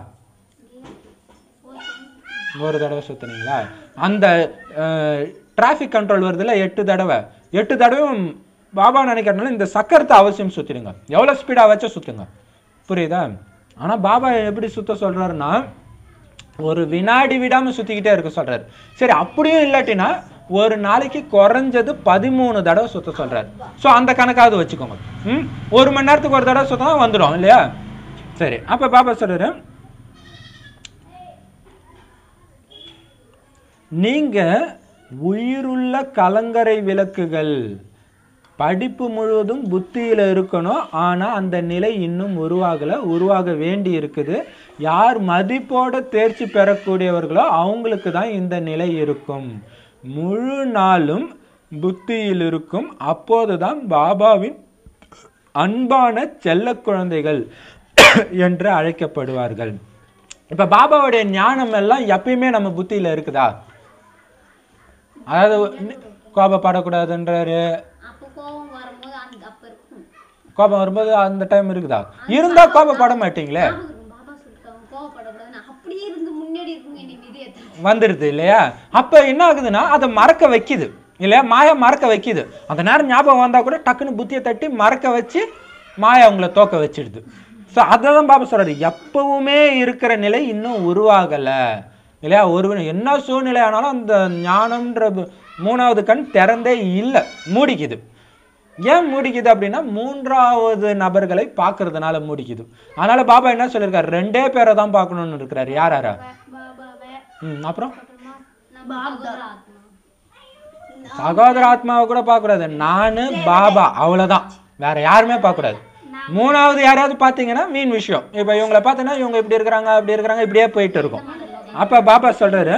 ஒரு தடவை சுத்துனீங்களா அந்த டிராஃபிக் கண்ட்ரோல் வருதுல்ல எட்டு தடவை எட்டு தடவையும் பாபா நினைக்கிறதுனால இந்த சக்கரத்தை அவசியம் சுத்திடுங்க எவ்வளவு ஸ்பீடா வச்சா சுத்துங்க புரியுதா ஆனா பாபா எப்படி சுத்த சொல்றாருன்னா ஒரு வினாடி விடாம சுத்திக்கிட்டே இருக்க சொல்றாரு சரி அப்படியும் இல்லாட்டினா ஒரு நாளைக்கு குறைஞ்சது பதிமூணு தடவை சுத்த சொல்றாரு சோ அந்த கணக்காவது வச்சுக்கோங்க ம் ஒரு மணி நேரத்துக்கு ஒரு தடவை சுத்தா வந்துடும் இல்லையா சரி அப்ப பாபா சொல்றாரு நீங்க உயிருள்ள கலங்கரை விளக்குகள் படிப்பு முழுவதும் புத்தியில இருக்கணும் ஆனா அந்த நிலை இன்னும் உருவாகல உருவாக வேண்டி இருக்குது யார் மதிப்போட தேர்ச்சி பெறக்கூடியவர்களோ அவங்களுக்கு தான் இந்த நிலை இருக்கும் முழு நாளும் புத்தியில் இருக்கும் அப்போதுதான் பாபாவின் அன்பான செல்ல குழந்தைகள் என்று அழைக்கப்படுவார்கள் இப்ப பாபாவுடைய ஞானம் எல்லாம் எப்பயுமே நம்ம புத்தியில இருக்குதா அதாவது கோபப்படக்கூடாதுன்றாரு அப்போ கோவம் வரும்போது அந்த அப்ப இருக்கும் கோபம் வரும்போது அந்த டைம் இருக்குதா இருந்தா கோபப்பட மாட்டீங்களே ஞாபகம் இருக்கும். பாபா சொல்லிருக்காங்க கோவப்படக்கூடாது நான் அப்படியே இருந்து முன்னாடி இருக்கும் என்னை மிதியத்தை வந்துடுது இல்லையா அப்ப என்ன ஆகுதுன்னா அதை மறக்க வைக்குது இல்லையா மாயா மறக்க வைக்குது அந்த நேரம் ஞாபகம் வந்தா கூட டக்குன்னு புத்தியை தட்டி மறக்க வச்சு மாயா அவங்கள தோக்க வச்சிடுது ஸோ தான் பாபா சொல்றாரு எப்பவுமே இருக்கிற நிலை இன்னும் உருவாகல இல்லையா ஒரு என்ன சூழ்நிலை ஆனாலும் அந்த ஞானம்ன்ற பு- மூணாவது கண் திறந்தே இல்லை மூடிக்குது ஏன் மூடிக்குது அப்படின்னா மூன்றாவது நபர்களை பார்க்கறதுனால மூடிக்குது அதனால பாபா என்ன சொல்லியிருக்காரு ரெண்டே பேரை தான் பார்க்கணும்னு இருக்கிறாரு யார் யாரா பாபாவை ம் அப்புறம் அப்புறமா சகோதர ஆத்மா சகோதர ஆத்மாவை கூட பார்க்கக்கூடாது நானு பாபா அவ்வளவுதான் வேற யாருமே பார்க்கக்கூடாது மூணாவது யாராவது பார்த்தீங்கன்னா மீன் விஷயம் இப்போ இவங்களை பார்த்தோன்னா இவங்க இப்படி இருக்கிறாங்க அப்படி இருக்கிறாங்க இப்படியே போயிட்டு இருக்கும் அப்ப பாபா சொல்றாரு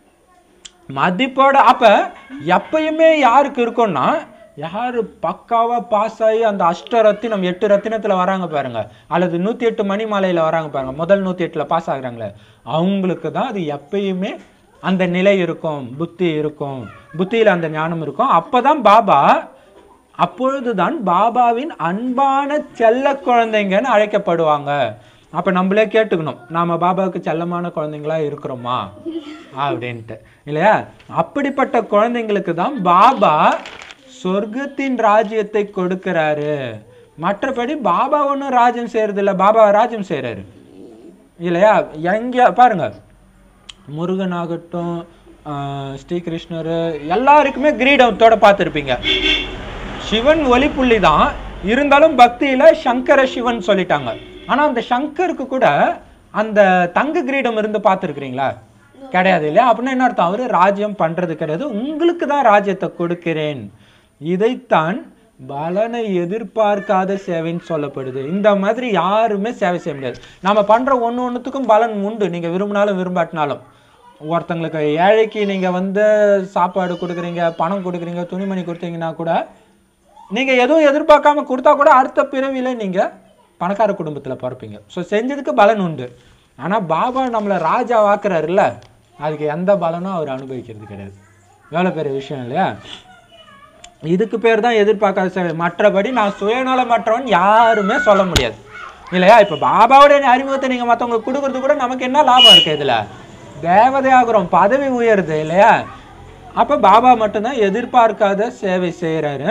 மதிப்போட அப்ப எப்பயுமே யாருக்கு இருக்கும்னா யாரு பக்காவா பாஸ் ஆகி அந்த அஷ்ட ரத்தினம் எட்டு ரத்தினத்துல வராங்க பாருங்க அல்லது நூத்தி எட்டு மணி மாலையில வராங்க பாருங்க முதல் நூத்தி எட்டுல பாஸ் ஆகுறாங்களே அவங்களுக்கு தான் அது எப்பயுமே அந்த நிலை இருக்கும் புத்தி இருக்கும் புத்தியில அந்த ஞானம் இருக்கும் அப்பதான் பாபா அப்பொழுதுதான் பாபாவின் அன்பான செல்ல குழந்தைங்கன்னு அழைக்கப்படுவாங்க அப்ப நம்மளே கேட்டுக்கணும் நாம பாபாவுக்கு செல்லமான குழந்தைங்களா இருக்கிறோமா அப்படின்ட்டு இல்லையா அப்படிப்பட்ட குழந்தைங்களுக்கு தான் பாபா சொர்க்கத்தின் ராஜ்யத்தை கொடுக்கிறாரு மற்றபடி பாபா ஒன்றும் ராஜ்யம் செய்யறது இல்ல பாபா ராஜ்யம் செய்றாரு இல்லையா எங்க பாருங்க முருகன் ஆகட்டும் ஆஹ் ஸ்ரீகிருஷ்ணர் எல்லாருக்குமே கிரீடத்தோட பார்த்துருப்பீங்க சிவன் ஒளிப்புள்ளி தான் இருந்தாலும் பக்தியில சங்கர சிவன் சொல்லிட்டாங்க ஆனா அந்த சங்கருக்கு கூட அந்த தங்க கிரீடம் இருந்து பார்த்துருக்கிறீங்களா கிடையாது இல்லையா அப்படின்னா என்ன அர்த்தம் அவரு ராஜ்யம் பண்றது கிடையாது உங்களுக்கு தான் ராஜ்யத்தை கொடுக்கிறேன் இதைத்தான் பலனை எதிர்பார்க்காத சேவைன்னு சொல்லப்படுது இந்த மாதிரி யாருமே சேவை செய்ய முடியாது நாம பண்ற ஒண்ணு ஒண்ணுத்துக்கும் பலன் உண்டு நீங்க விரும்பினாலும் விரும்பாட்டினாலும் ஒருத்தங்களுக்கு ஏழைக்கு நீங்க வந்து சாப்பாடு கொடுக்குறீங்க பணம் கொடுக்குறீங்க துணிமணி கொடுத்தீங்கன்னா கூட நீங்க எதுவும் எதிர்பார்க்காம கொடுத்தா கூட அடுத்த பிறவியில நீங்க பணக்கார குடும்பத்துல பிறப்பீங்க ஸோ செஞ்சதுக்கு பலன் உண்டு ஆனா பாபா நம்மளை ராஜா வாக்குறாருல்ல அதுக்கு எந்த பலனும் அவர் அனுபவிக்கிறது கிடையாது எவ்வளவு பெரிய விஷயம் இல்லையா இதுக்கு பேர் தான் எதிர்பார்க்காத சேவை மற்றபடி நான் சுயநலமற்றவன் யாருமே சொல்ல முடியாது இல்லையா இப்போ பாபாவுடைய அறிமுகத்தை நீங்க மற்றவங்களுக்கு கொடுக்கறது கூட நமக்கு என்ன லாபம் இருக்கு இதுல தேவதையாகிறோம் பதவி உயருது இல்லையா அப்ப பாபா மட்டும்தான் எதிர்பார்க்காத சேவை செய்யறாரு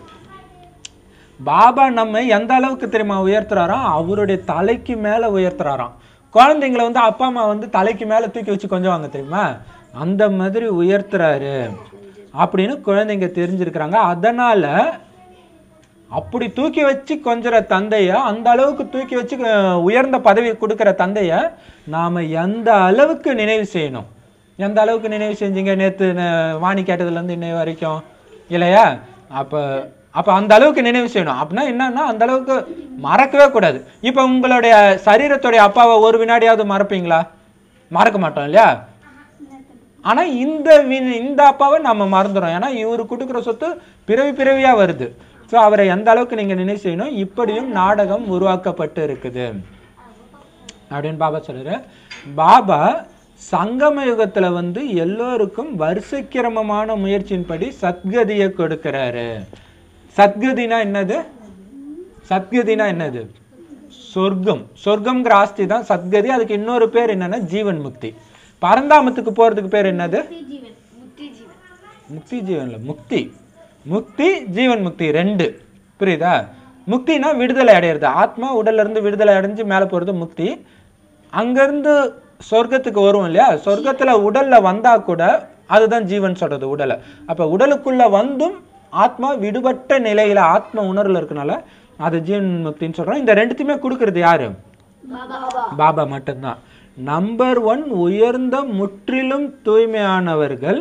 பாபா நம்ம எந்த அளவுக்கு தெரியுமா உயர்த்துறாராம் அவருடைய தலைக்கு மேல உயர்த்துறாராம் குழந்தைங்களை வந்து அப்பா அம்மா வந்து தலைக்கு மேல தூக்கி வச்சு கொஞ்சுவாங்க தெரியுமா அந்த மாதிரி உயர்த்துறாரு அப்படின்னு குழந்தைங்க தெரிஞ்சிருக்கிறாங்க அதனால அப்படி தூக்கி வச்சு கொஞ்சற தந்தைய அந்த அளவுக்கு தூக்கி வச்சு அஹ், உயர்ந்த பதவி கொடுக்கிற தந்தைய நாம எந்த அளவுக்கு நினைவு செய்யணும் எந்த அளவுக்கு நினைவு செஞ்சீங்க நேத்து ந- வாணி கேட்டதுல இருந்து இன்னை வரைக்கும் இல்லையா அப்ப அப்ப அந்த அளவுக்கு நினைவு செய்யணும் அப்படின்னா என்னன்னா அந்த அளவுக்கு மறக்கவே கூடாது இப்ப உங்களுடைய சரீரத்துடைய அப்பாவை ஒரு வினாடியாவது மறப்பீங்களா மறக்க மாட்டோம் இல்லையா ஆனா இந்த வி- இந்த அப்பாவை நம்ம மறந்துடும் ஏன்னா இவரு கொடுக்குற சொத்து பிறவி பிறவியா வருது ஸோ அவரை எந்த அளவுக்கு நீங்க நினைவு செய்யணும் இப்படியும் நாடகம் உருவாக்கப்பட்டு இருக்குது அப்படின்னு பாபா சொல்றாரு பாபா சங்கம யுகத்துல வந்து எல்லோருக்கும் வரிசைக்கிரமமான முயற்சியின்படி சத்கதியை கொடுக்கிறாரு சத்கதினா என்னது சத்கதினா என்னது சொர்க்கம் சொர்க்கம்ங்கிற ஆஸ்தி தான் சத்கதி அதுக்கு இன்னொரு பேர் என்னன்னா ஜீவன் முக்தி பரந்தாமத்துக்கு போறதுக்கு பேர் என்னது முக்தி ஜீவன் முக்தி ஜீவன் முக்தி ஜீவன்ல முக்தி முக்தி ஜீவன் முக்தி ரெண்டு புரியுதா முக்தினா விடுதலை அடையிறது ஆத்மா உடல்ல இருந்து விடுதலை அடைஞ்சு மேல போறது முக்தி அங்கிருந்து சொர்க்கத்துக்கு வரும் இல்லையா சொர்க்கத்துல உடல்ல வந்தா கூட அதுதான் ஜீவன் சொல்றது உடலை அப்ப உடலுக்குள்ள வந்தும் ஆத்மா விடுபட்ட நிலையில ஆத்ம உணர்வுல இருக்கனால அது ஜீவன் முக்தின்னு சொல்றோம் இந்த ரெண்டுத்தையுமே கொடுக்கறது யாரு பாபா பாபா மட்டும்தான் நம்பர் ஒன் உயர்ந்த முற்றிலும் தூய்மையானவர்கள்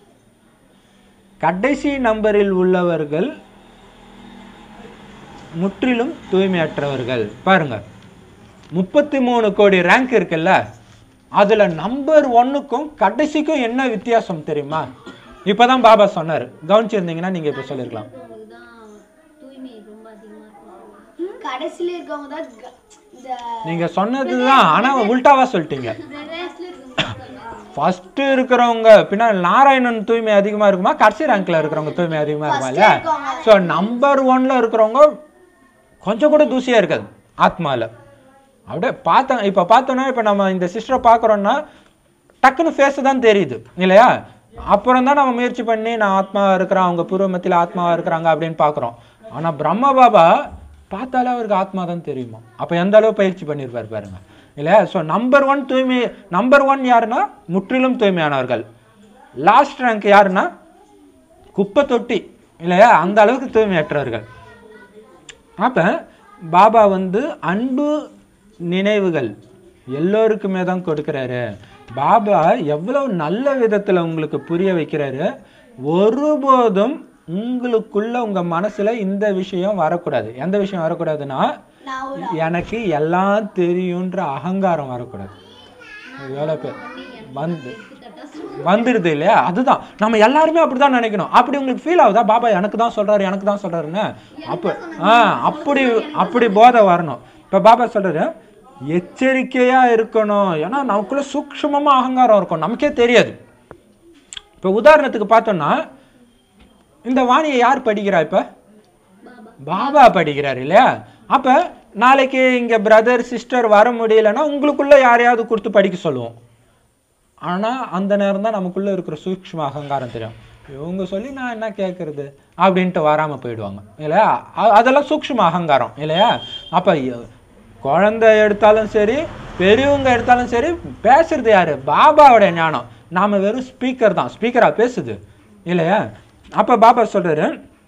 கடைசி நம்பரில் உள்ளவர்கள் முற்றிலும் தூய்மையற்றவர்கள் பாருங்க முப்பத்தி மூணு கோடி ரேங்க் இருக்குல்ல அதுல நம்பர் ஒன்னுக்கும் கடைசிக்கும் என்ன வித்தியாசம் தெரியுமா இப்பதான் பாபா சொன்னாரு கவனிச்சிருந்தீங்கன்னா நீங்க இப்ப சொல்லிருக்கலாம் இருக்கவங்களுக்கு தான் தூய்மை ரொம்ப அதிகமா இருக்கும் கடைசியில இருக்கவங்க தான் க- இந்த நீங்க சொன்னதுதான் ஆனா உல்டாவா சொல்லிட்டீங்க ரேஸ்ல இருக்கவங்க ஃபர்ஸ்ட் இருக்கிறவங்க பின்னாடி நாராயணன் தூய்மை அதிகமா இருக்குமா கடைசி ரேங்க்ல இருக்கிறவங்க தூய்மை அதிகமா இருக்குமா இல்ல ஸோ நம்பர் ஒன்ல இருக்கிறவங்க கொஞ்சம் கூட தூசியா இருக்காது ஆத்மால அப்படியே பார்த்தோம் இப்போ பார்த்தோன்னா இப்போ நம்ம இந்த சிஸ்டரை பார்க்குறோன்னா டக்குன்னு ஃபேஸ் தான் தெரியுது இல்லையா அப்புறம் தான் நம்ம முயற்சி பண்ணி நான் ஆத்மாவா இருக்கிறேன் அவங்க பூர்வ மத்தியில ஆத்மாவா இருக்கிறாங்க அப்படின்னு பார்க்குறோம் ஆனா பிரம்ம பாபா பார்த்தாலே அவருக்கு ஆத்மா தான் தெரியுமா அப்போ எந்த அளவு பயிற்சி பண்ணியிருப்பார் பாருங்க இல்லையா ஸோ நம்பர் ஒன் தூய்மை நம்பர் ஒன் யாருன்னா முற்றிலும் தூய்மையானவர்கள் லாஸ்ட் ரேங்க் யாருன்னா குப்பை தொட்டி இல்லையா அந்த அளவுக்கு தூய்மையற்றவர்கள் அப்ப பாபா வந்து அன்பு நினைவுகள் எல்லோருக்குமே தான் கொடுக்கிறாரு பாபா எவ்வளவு நல்ல விதத்துல உங்களுக்கு புரிய வைக்கிறாரு ஒருபோதும் உங்களுக்குள்ள உங்க மனசுல இந்த விஷயம் வரக்கூடாது எந்த விஷயம் வரக்கூடாதுன்னா நான் ஒரு எனக்கு எல்லாம் தெரியுன்ற அகங்காரம் வரக்கூடாது எவ்வளோ பேர் வந்து வந்துடுது இல்லையா அதுதான் நம்ம எல்லாருமே அப்படிதான் நினைக்கணும் அப்படி உங்களுக்கு ஃபீல் ஆகுதா பாபா எனக்கு தான் சொல்றாரு எனக்கு தான் சொல்றாருன்னு அப்போ ஆ அப்படி அப்படி போதை வரணும் இப்போ பாபா சொல்றாரு எச்சரிக்கையா இருக்கணும் ஏன்னா நமக்குள்ள சூக்ஷ்மமா அகங்காரம் இருக்கும் நமக்கே தெரியாது இப்போ உதாரணத்துக்கு பார்த்தோம்னா இந்த வாணியை யார் படிக்கிறா இப்போ பாபா படிக்கிறார் இல்லையா அப்ப நாளைக்கு இங்க பிரதர் சிஸ்டர் வர முடியலன்னா உங்களுக்குள்ள யாரையாவது கொடுத்து படிக்க சொல்லுவோம் ஆனா அந்த நேரம் தான் நமக்குள்ள இருக்கிற சூக்ஷ்ம அகங்காரம் தெரியும் இவங்க சொல்லி நான் என்ன கேட்கறது அப்படின்ட்டு வராம போயிடுவாங்க இல்லையா அ- அதெல்லாம் சூக்ஷ்ம அகங்காரம் இல்லையா அப்ப எ- குழந்தை எடுத்தாலும் சரி பெரியவங்க எடுத்தாலும் சரி பேசுறது யாரு பாபாவோட ஞானம் நாம வெறும் ஸ்பீக்கர் தான் ஸ்பீக்கரா பேசுது இல்லையா அப்ப பாபா சொல்றாரு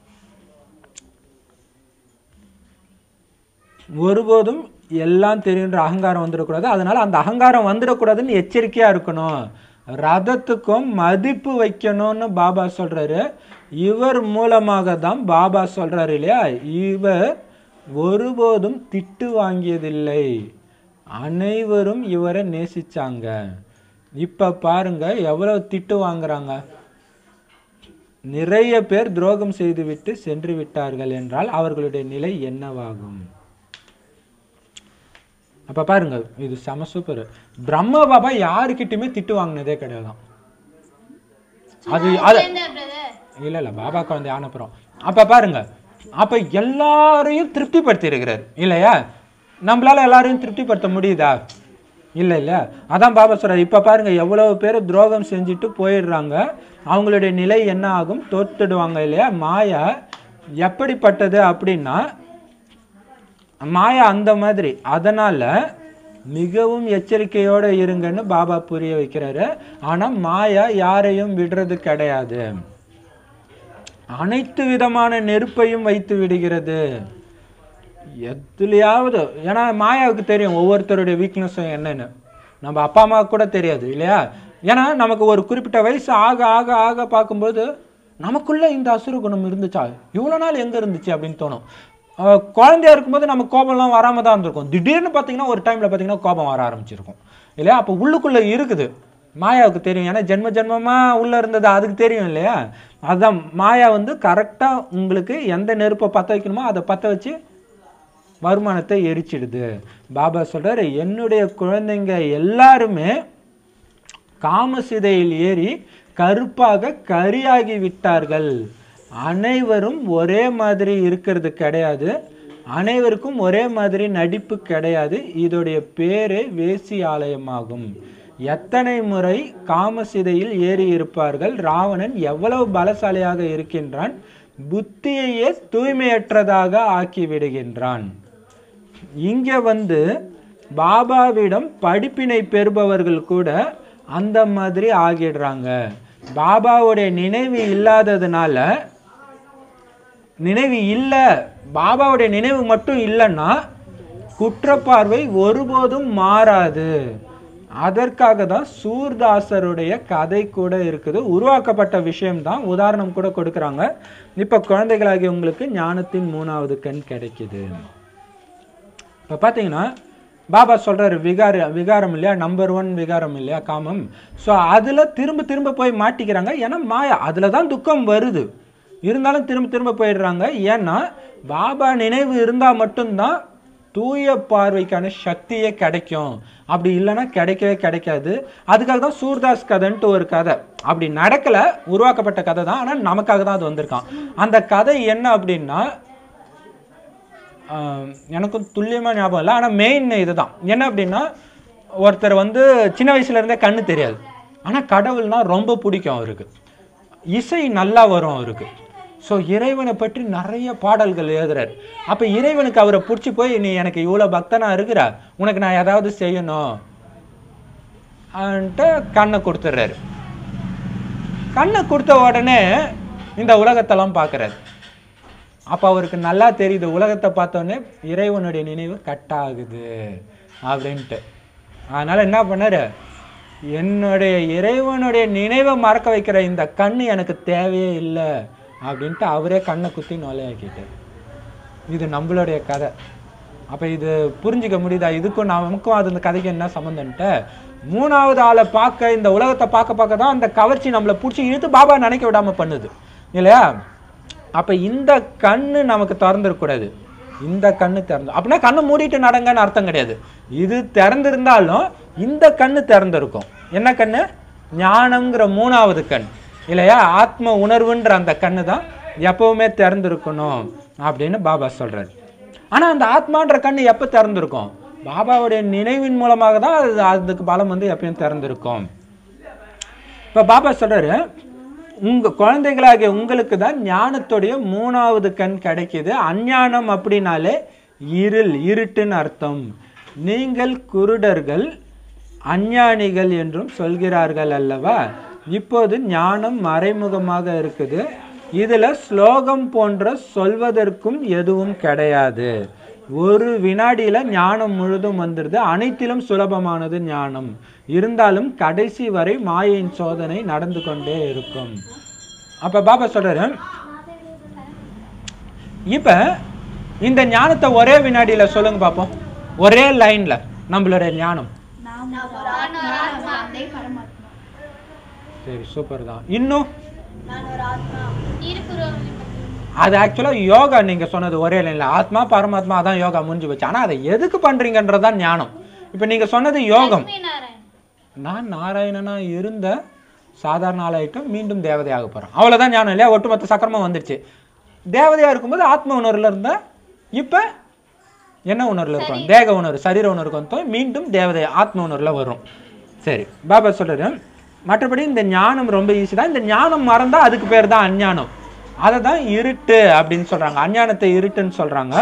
ஒருபோதும் எல்லாம் தெரியுன்ற அகங்காரம் வந்துடக்கூடாது அதனால அந்த அகங்காரம் வந்துடக்கூடாதுன்னு எச்சரிக்கையா இருக்கணும் ரதத்துக்கும் மதிப்பு வைக்கணும்னு பாபா சொல்றாரு இவர் மூலமாக தான் பாபா சொல்றாரு இல்லையா இவர் ஒருபோதும் திட்டு வாங்கியதில்லை அனைவரும் இவரை நேசிச்சாங்க இப்ப பாருங்க எவ்வளவு திட்டு வாங்குறாங்க நிறைய பேர் துரோகம் செய்துவிட்டு சென்று விட்டார்கள் என்றால் அவர்களுடைய நிலை என்னவாகும் அப்ப பாருங்க இது செம சூப்பர் பிரம்ம பாபா யாருக்கிட்டயுமே திட்டு வாங்கினதே கிடையாதாம் அது அது இல்ல இல்ல பாபா குழந்தை ஆனப்புறம் அப்ப பாருங்க அப்ப எல்லாரையும் திருப்திப்படுத்தி இருக்கிறார் இல்லையா நம்மளால எல்லாரையும் திருப்திப்படுத்த முடியுதா இல்ல இல்ல அதான் பாபா சொல்றாரு இப்ப பாருங்க எவ்வளவு பேர் துரோகம் செஞ்சுட்டு போயிடுறாங்க அவங்களுடைய நிலை என்ன ஆகும் தோத்துடுவாங்க இல்லையா மாயா எப்படிப்பட்டது அப்படின்னா மாயா அந்த மாதிரி அதனால மிகவும் எச்சரிக்கையோட இருங்கன்னு பாபா புரிய வைக்கிறாரு ஆனா மாயா யாரையும் விடுறது கிடையாது அனைத்து விதமான நெருப்பையும் வைத்து விடுகிறது எதுலையாவது ஏன்னா மாயாவுக்கு தெரியும் ஒவ்வொருத்தருடைய வீக்னஸும் என்னன்னு நம்ம அப்பா அம்மாவுக்கு கூட தெரியாது இல்லையா ஏன்னா நமக்கு ஒரு குறிப்பிட்ட வயசு ஆக ஆக ஆக பார்க்கும்போது நமக்குள்ள இந்த அசுர குணம் இருந்துச்சா இவ்வளோ நாள் எங்க இருந்துச்சு அப்படின்னு தோணும் அஹ் குழந்தையா இருக்கும்போது நம்ம கோபம்லாம் வராம தான் இருந்திருக்கும் திடீர்னு பார்த்தீங்கன்னா ஒரு டைம்ல பார்த்தீங்கன்னா கோபம் வர ஆரம்பிச்சிருக்கும் இல்லையா அப்போ உள்ளுக்குள்ள இருக்குது மாயாவுக்கு தெரியும் ஏன்னா ஜென்ம ஜென்மமா உள்ள இருந்தது அதுக்கு தெரியும் இல்லையா அதான் மாயா வந்து கரெக்டா உங்களுக்கு எந்த நெருப்பை பற்ற வைக்கணுமோ அதை பற்ற வச்சு வருமானத்தை எரிச்சிடுது பாபா சொல்றாரு என்னுடைய குழந்தைங்க எல்லாருமே காமசிதையில் ஏறி கருப்பாக கரியாகி விட்டார்கள் அனைவரும் ஒரே மாதிரி இருக்கிறது கிடையாது அனைவருக்கும் ஒரே மாதிரி நடிப்பு கிடையாது இதோடைய பேரே வேசி ஆலயமாகும் எத்தனை முறை காமசிதையில் ஏறி இருப்பார்கள் ராவணன் எவ்வளவு பலசாலியாக இருக்கின்றான் புத்தியையே தூய்மையற்றதாக ஆக்கி விடுகின்றான் இங்க வந்து பாபாவிடம் படிப்பினை பெறுபவர்கள் கூட அந்த மாதிரி ஆகிடுறாங்க பாபாவுடைய நினைவு இல்லாததுனால நினைவு இல்லை பாபாவுடைய நினைவு மட்டும் இல்லைன்னா குற்றப்பார்வை ஒருபோதும் மாறாது அதற்காக தான் சூர்தாசருடைய கதை கூட இருக்குது உருவாக்கப்பட்ட விஷயம்தான் உதாரணம் கூட கொடுக்குறாங்க இப்போ குழந்தைகளாகிய உங்களுக்கு ஞானத்தின் மூணாவது கண் கிடைக்குது இப்போ பார்த்தீங்கன்னா பாபா சொல்றாரு விகார விகாரம் இல்லையா நம்பர் ஒன் விகாரம் இல்லையா காமம் ஸோ அதில் திரும்ப திரும்ப போய் மாட்டிக்கிறாங்க ஏன்னா மாயா அதில் தான் துக்கம் வருது இருந்தாலும் திரும்ப திரும்ப போயிடுறாங்க ஏன்னா பாபா நினைவு இருந்தால் மட்டும்தான் தூய பார்வைக்கான சக்தியே கிடைக்கும் அப்படி இல்லைன்னா கிடைக்கவே கிடைக்காது அதுக்காக தான் சூர்தாஸ் கதைன்ட்டு ஒரு கதை அப்படி நடக்கல உருவாக்கப்பட்ட கதை தான் ஆனால் நமக்காக தான் அது வந்திருக்கான் அந்த கதை என்ன அப்படின்னா ஆஹ் எனக்கும் துல்லியமாக ஞாபகம் இல்லை ஆனால் மெயின் இதுதான் என்ன அப்படின்னா ஒருத்தர் வந்து சின்ன வயசுல இருந்தே கண்ணு தெரியாது ஆனால் கடவுள்னா ரொம்ப பிடிக்கும் அவருக்கு இசை நல்லா வரும் அவருக்கு ஸோ இறைவனை பற்றி நிறைய பாடல்கள் எழுதுறாரு அப்போ இறைவனுக்கு அவரை பிடிச்சி போய் நீ எனக்கு இவ்வளோ பக்தனா இருக்கிற உனக்கு நான் ஏதாவது செய்யணும் ஆன்ட்டு கண்ணை கொடுத்துட்றாரு கண்ணை கொடுத்த உடனே இந்த உலகத்தெல்லாம் பார்க்குறாரு அப்போ அவருக்கு நல்லா தெரியுது உலகத்தை பார்த்தோன்னே இறைவனுடைய நினைவு கட் ஆகுது அப்படின்ட்டு அதனால என்ன பண்ணாரு என்னுடைய இறைவனுடைய நினைவை மறக்க வைக்கிற இந்த கண்ணு எனக்கு தேவையே இல்லை அப்படின்ட்டு அவரே கண்ணை குத்தி நோலையாக்கிட்டார் இது நம்மளுடைய கதை அப்போ இது புரிஞ்சிக்க முடியுதா இதுக்கும் நமக்கும் அது இந்த கதைக்கு என்ன சம்மந்தன்ட்டு மூணாவது ஆளை பார்க்க இந்த உலகத்தை பார்க்க பார்க்க தான் அந்த கவர்ச்சி நம்மளை பிடிச்சி இழுத்து பாபா நினைக்க விடாம பண்ணுது இல்லையா அப்போ இந்த கண்ணு நமக்கு திறந்துருக்கூடாது இந்த கண்ணு திறந்து அப்படின்னா கண்ணை மூடிட்டு நடங்கன்னு அர்த்தம் கிடையாது இது திறந்திருந்தாலும் இந்த கண்ணு திறந்திருக்கும் என்ன கண்ணு ஞானம்ங்கிற மூணாவது கண் இல்லையா ஆத்ம உணர்வுன்ற அந்த கண்ணு தான் எப்பவுமே திறந்திருக்கணும் அப்படின்னு பாபா சொல்றாரு ஆனா அந்த ஆத்மான்ற கண்ணு எப்போ திறந்திருக்கும் பாபாவுடைய நினைவின் மூலமாக தான் அது அதுக்கு பலம் வந்து எப்பயும் திறந்திருக்கும் இப்போ பாபா சொல்றாரு உங்க குழந்தைகளாகிய உங்களுக்கு தான் ஞானத்துடைய மூணாவது கண் கிடைக்குது அஞ்ஞானம் அப்படின்னாலே இருள் இருட்டுன்னு அர்த்தம் நீங்கள் குருடர்கள் அஞ்ஞானிகள் என்றும் சொல்கிறார்கள் அல்லவா இப்போது ஞானம் மறைமுகமாக இருக்குது இதுல ஸ்லோகம் போன்ற சொல்வதற்கும் எதுவும் கிடையாது ஒரு வினாடியில ஞானம் முழுதும் வந்துடுது அனைத்திலும் சுலபமானது ஞானம் இருந்தாலும் கடைசி வரை மாயையின் சோதனை நடந்து கொண்டே இருக்கும் அப்ப பாபா சொல்றாரு இப்ப இந்த ஞானத்தை ஒரே வினாடியில சொல்லுங்க பார்ப்போம் ஒரே லைன்ல நம்மளுடைய ஞானம் தந்தை பரமாத்மா சரி சூப்பர் தான் இன்னும் நான் ஒரு ஆத்மா இருக்கிறோம் அது ஆக்சுவலாக யோகா நீங்கள் சொன்னது ஒரே லைனில் ஆத்மா பரமாத்மா அதான் யோகா முடிஞ்சு வச்சு ஆனால் அதை எதுக்கு பண்ணுறீங்கன்றது தான் ஞானம் இப்போ நீங்கள் சொன்னது யோகம் நான் நாராயணனா இருந்த சாதாரண ஆளாயிட்டும் மீண்டும் தேவதையாக போகிறேன் அவ்வளோதான் ஞானம் இல்லையா ஒட்டுமொத்த சக்கரமும் வந்துடுச்சு தேவதையாக இருக்கும்போது ஆத்ம உணர்வில் இருந்த இப்போ என்ன உணர்வில் இருக்கும் தேக உணர்வு சரீர உணர்வுக்கு வந்தோம் மீண்டும் தேவதை ஆத்ம உணர்வில் வரும் சரி பாபா சொல்றாரு மற்றபடி இந்த ஞானம் ரொம்ப ஈஸி தான் இந்த ஞானம் மறந்தா அதுக்கு பேர் தான் அஞ்ஞானம் அதை தான் இருட்டு அப்படின்னு சொல்றாங்க அஞ்ஞானத்தை இருட்டுன்னு சொல்றாங்க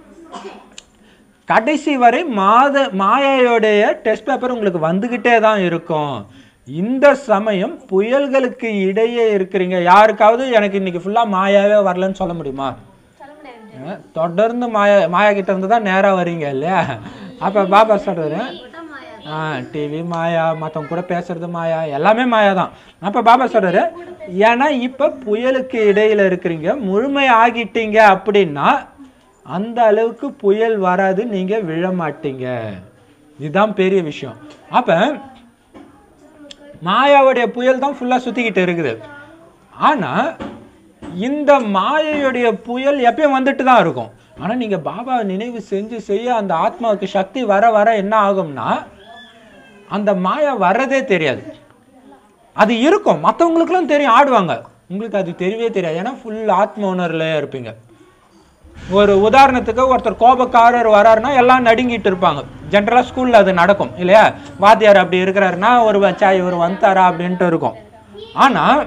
கடைசி வரை மாத மாயையோடைய டெஸ்ட் பேப்பர் உங்களுக்கு வந்துக்கிட்டே தான் இருக்கும் இந்த சமயம் புயல்களுக்கு இடையே இருக்கிறீங்க யாருக்காவது எனக்கு இன்னைக்கு ஃபுல்லாக மாயாவே வரலன்னு சொல்ல முடியுமா அஹ் தொடர்ந்து மாயா மாயா கிட்ட இருந்து தான் நேரா வரீங்க இல்லையா அப்ப பாபா சொல்றாரு ஆ டிவி மாயா மற்றவங்க கூட பேசுறது மாயா எல்லாமே மாயா தான் அப்ப பாபா சொல்றாரு ஏன்னா இப்ப புயலுக்கு இடையில இருக்கிறீங்க முழுமை ஆகிட்டீங்க அப்படின்னா அந்த அளவுக்கு புயல் வராது நீங்க விழ மாட்டீங்க இதுதான் பெரிய விஷயம் அப்ப மாயாவுடைய புயல் தான் ஃபுல்லா சுத்திக்கிட்டு இருக்குது ஆனா இந்த மாயையுடைய புயல் எப்பயும் வந்துட்டு தான் இருக்கும் ஆனா நீங்க பாபாவை நினைவு செஞ்சு செய்ய அந்த ஆத்மாவுக்கு சக்தி வர வர என்ன ஆகும்னா அந்த மாயா வர்றதே தெரியாது அது இருக்கும் மற்றவங்களுக்குலாம் தெரியும் ஆடுவாங்க உங்களுக்கு அது தெரியவே தெரியாது ஏன்னா ஃபுல் ஆத்ம உணர்வுலயே இருப்பீங்க ஒரு உதாரணத்துக்கு ஒருத்தர் கோபக்காரர் வராருன்னா எல்லாம் நடுங்கிட்டு இருப்பாங்க ஜென்ரலாக ஸ்கூலில் அது நடக்கும் இல்லையா வாத்தியார் அப்படி இருக்கிறாருன்னா ஒரு வச்சா இவர் வந்துட்டாரா அப்படின்ட்டு இருக்கும் ஆனால்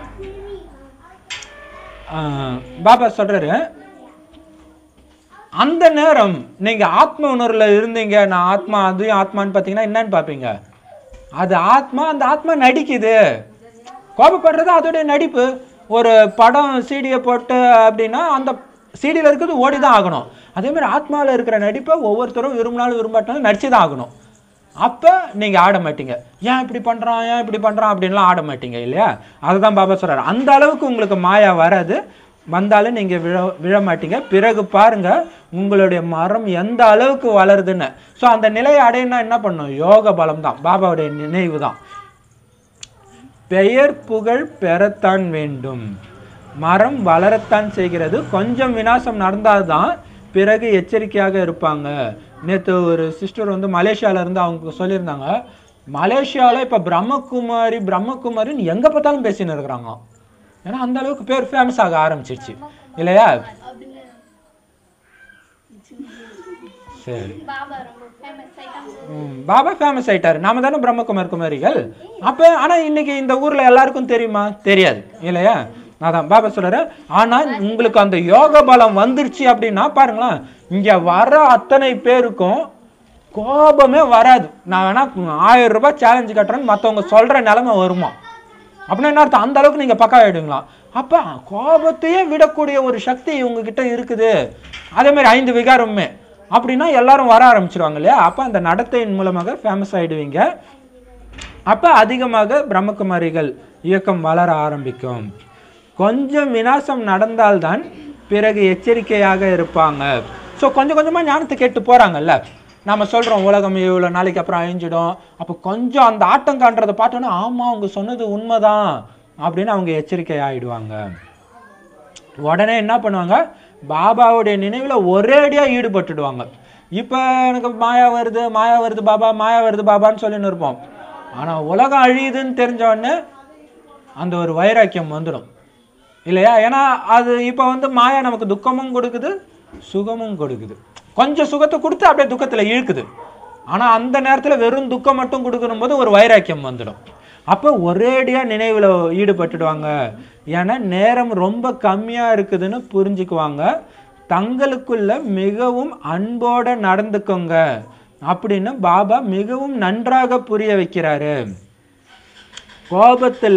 பாபா சொல்றாரு அந்த நேரம் நீங்க ஆத்ம உணர்வுல இருந்தீங்க நான் ஆத்மா அதையும் ஆத்மான்னு பார்த்தீங்கன்னா என்னன்னு பார்ப்பீங்க அது ஆத்மா அந்த ஆத்மா நடிக்குது கோபப்படுறது அதோடைய நடிப்பு ஒரு படம் சீடியை போட்டு அப்படின்னா அந்த சீடியில் இருக்கிறது ஓடி தான் ஆகணும் அதே மாதிரி ஆத்மாவில் இருக்கிற நடிப்பை ஒவ்வொருத்தரும் விரும்பினாலும் விரும்பாட்டாலும் நடிச்சு தான் ஆகணும் அப்போ நீங்கள் ஆட மாட்டீங்க ஏன் இப்படி பண்ணுறான் ஏன் இப்படி பண்ணுறான் அப்படின்லாம் ஆட மாட்டீங்க இல்லையா அதுதான் பாபா சொல்றாரு அந்த அளவுக்கு உங்களுக்கு மாயா வராது வந்தாலும் நீங்கள் விழ விழ மாட்டீங்க பிறகு பாருங்க உங்களுடைய மரம் எந்த அளவுக்கு வளருதுன்னு ஸோ அந்த நிலையை அடையணும்னா என்ன பண்ணும் யோக பலம் தான் பாபாவுடைய நினைவு தான் பெயர் புகழ் பெறத்தான் வேண்டும் மரம் வளரத்தான் செய்கிறது கொஞ்சம் விநாசம் நடந்தால்தான் பிறகு எச்சரிக்கையாக இருப்பாங்க நேற்று ஒரு சிஸ்டர் வந்து மலேசியால இருந்து அவங்க சொல்லியிருந்தாங்க மலேசியாவில் இப்போ பிரம்மகுமாரி பிரம்மகுமாரின்னு எங்கே பார்த்தாலும் பேசின்னு இருக்கிறாங்க ஏன்னா அந்த அளவுக்கு பேர் ஃபேமஸ் ஆக ஆரம்பிச்சிருச்சு இல்லையா சரி பாபா ரொம்ப ஃபேமஸ் ஆயிட்டாங்க ம், பாபா ஃபேமஸ் ஆயிட்டாரு நாம தானே பிரம்மகுமார் குமாரிகள் அப்போ ஆனா இன்னைக்கு இந்த ஊர்ல எல்லாருக்கும் தெரியுமா தெரியாது இல்லையா அதான் பாபா சொல்றாரு ஆனா உங்களுக்கு அந்த யோக பலம் வந்துருச்சு அப்படின்னா பாருங்களேன் இங்க வர அத்தனை பேருக்கும் கோபமே வராது நான் வேணா ஆயிரம் ரூபாய் சேலஞ்சு கட்டுறேன்னு மற்றவங்க சொல்ற நிலைமை வருமா அப்படின்னா என்ன அர்த்தம் அந்த அளவுக்கு நீங்க பக்கா ஆயிடுங்களா அப்ப கோபத்தையே விடக்கூடிய ஒரு சக்தி உங்ககிட்ட இருக்குது அதே மாதிரி ஐந்து விகாரமுமே அப்படின்னா எல்லாரும் வர ஆரம்பிச்சிருவாங்க இல்லையா அப்ப அந்த நடத்தையின் மூலமாக ஃபேமஸ் ஆயிடுவீங்க அப்போ அதிகமாக பிரம்மகுமாரிகள் இயக்கம் வளர ஆரம்பிக்கும் கொஞ்சம் விநாசம் நடந்தால்தான் பிறகு எச்சரிக்கையாக இருப்பாங்க ஸோ கொஞ்சம் கொஞ்சமாக ஞானத்தை கேட்டு போகிறாங்கல்ல நம்ம சொல்கிறோம் உலகம் இவ்வளோ நாளைக்கு அப்புறம் அழிஞ்சிடும் அப்போ கொஞ்சம் அந்த ஆட்டம் காண்றதை பார்த்தோன்னா ஆமாம் அவங்க சொன்னது உண்மைதான் அப்படின்னு அவங்க எச்சரிக்கை ஆயிடுவாங்க உடனே என்ன பண்ணுவாங்க பாபாவுடைய நினைவில் ஒரேடியாக ஈடுபட்டுடுவாங்க இப்போ எனக்கு மாயா வருது மாயா வருது பாபா மாயா வருது பாபான்னு சொல்லின்னு இருப்போம் ஆனால் உலகம் அழியுதுன்னு தெரிஞ்ச உடனே அந்த ஒரு வைராக்கியம் வந்துடும் இல்லையா ஏன்னா அது இப்போ வந்து மாயா நமக்கு துக்கமும் கொடுக்குது சுகமும் கொடுக்குது கொஞ்சம் சுகத்தை கொடுத்து அப்படியே துக்கத்தில் இழுக்குது ஆனால் அந்த நேரத்தில் வெறும் துக்கம் மட்டும் கொடுக்கணும் போது ஒரு வைராக்கியம் வந்துடும் அப்போ ஒரேடியாக நினைவில் ஈடுபட்டுடுவாங்க ஏன்னா நேரம் ரொம்ப கம்மியாக இருக்குதுன்னு புரிஞ்சுக்குவாங்க தங்களுக்குள்ள மிகவும் அன்போட நடந்துக்கோங்க அப்படின்னு பாபா மிகவும் நன்றாக புரிய வைக்கிறாரு கோபத்துல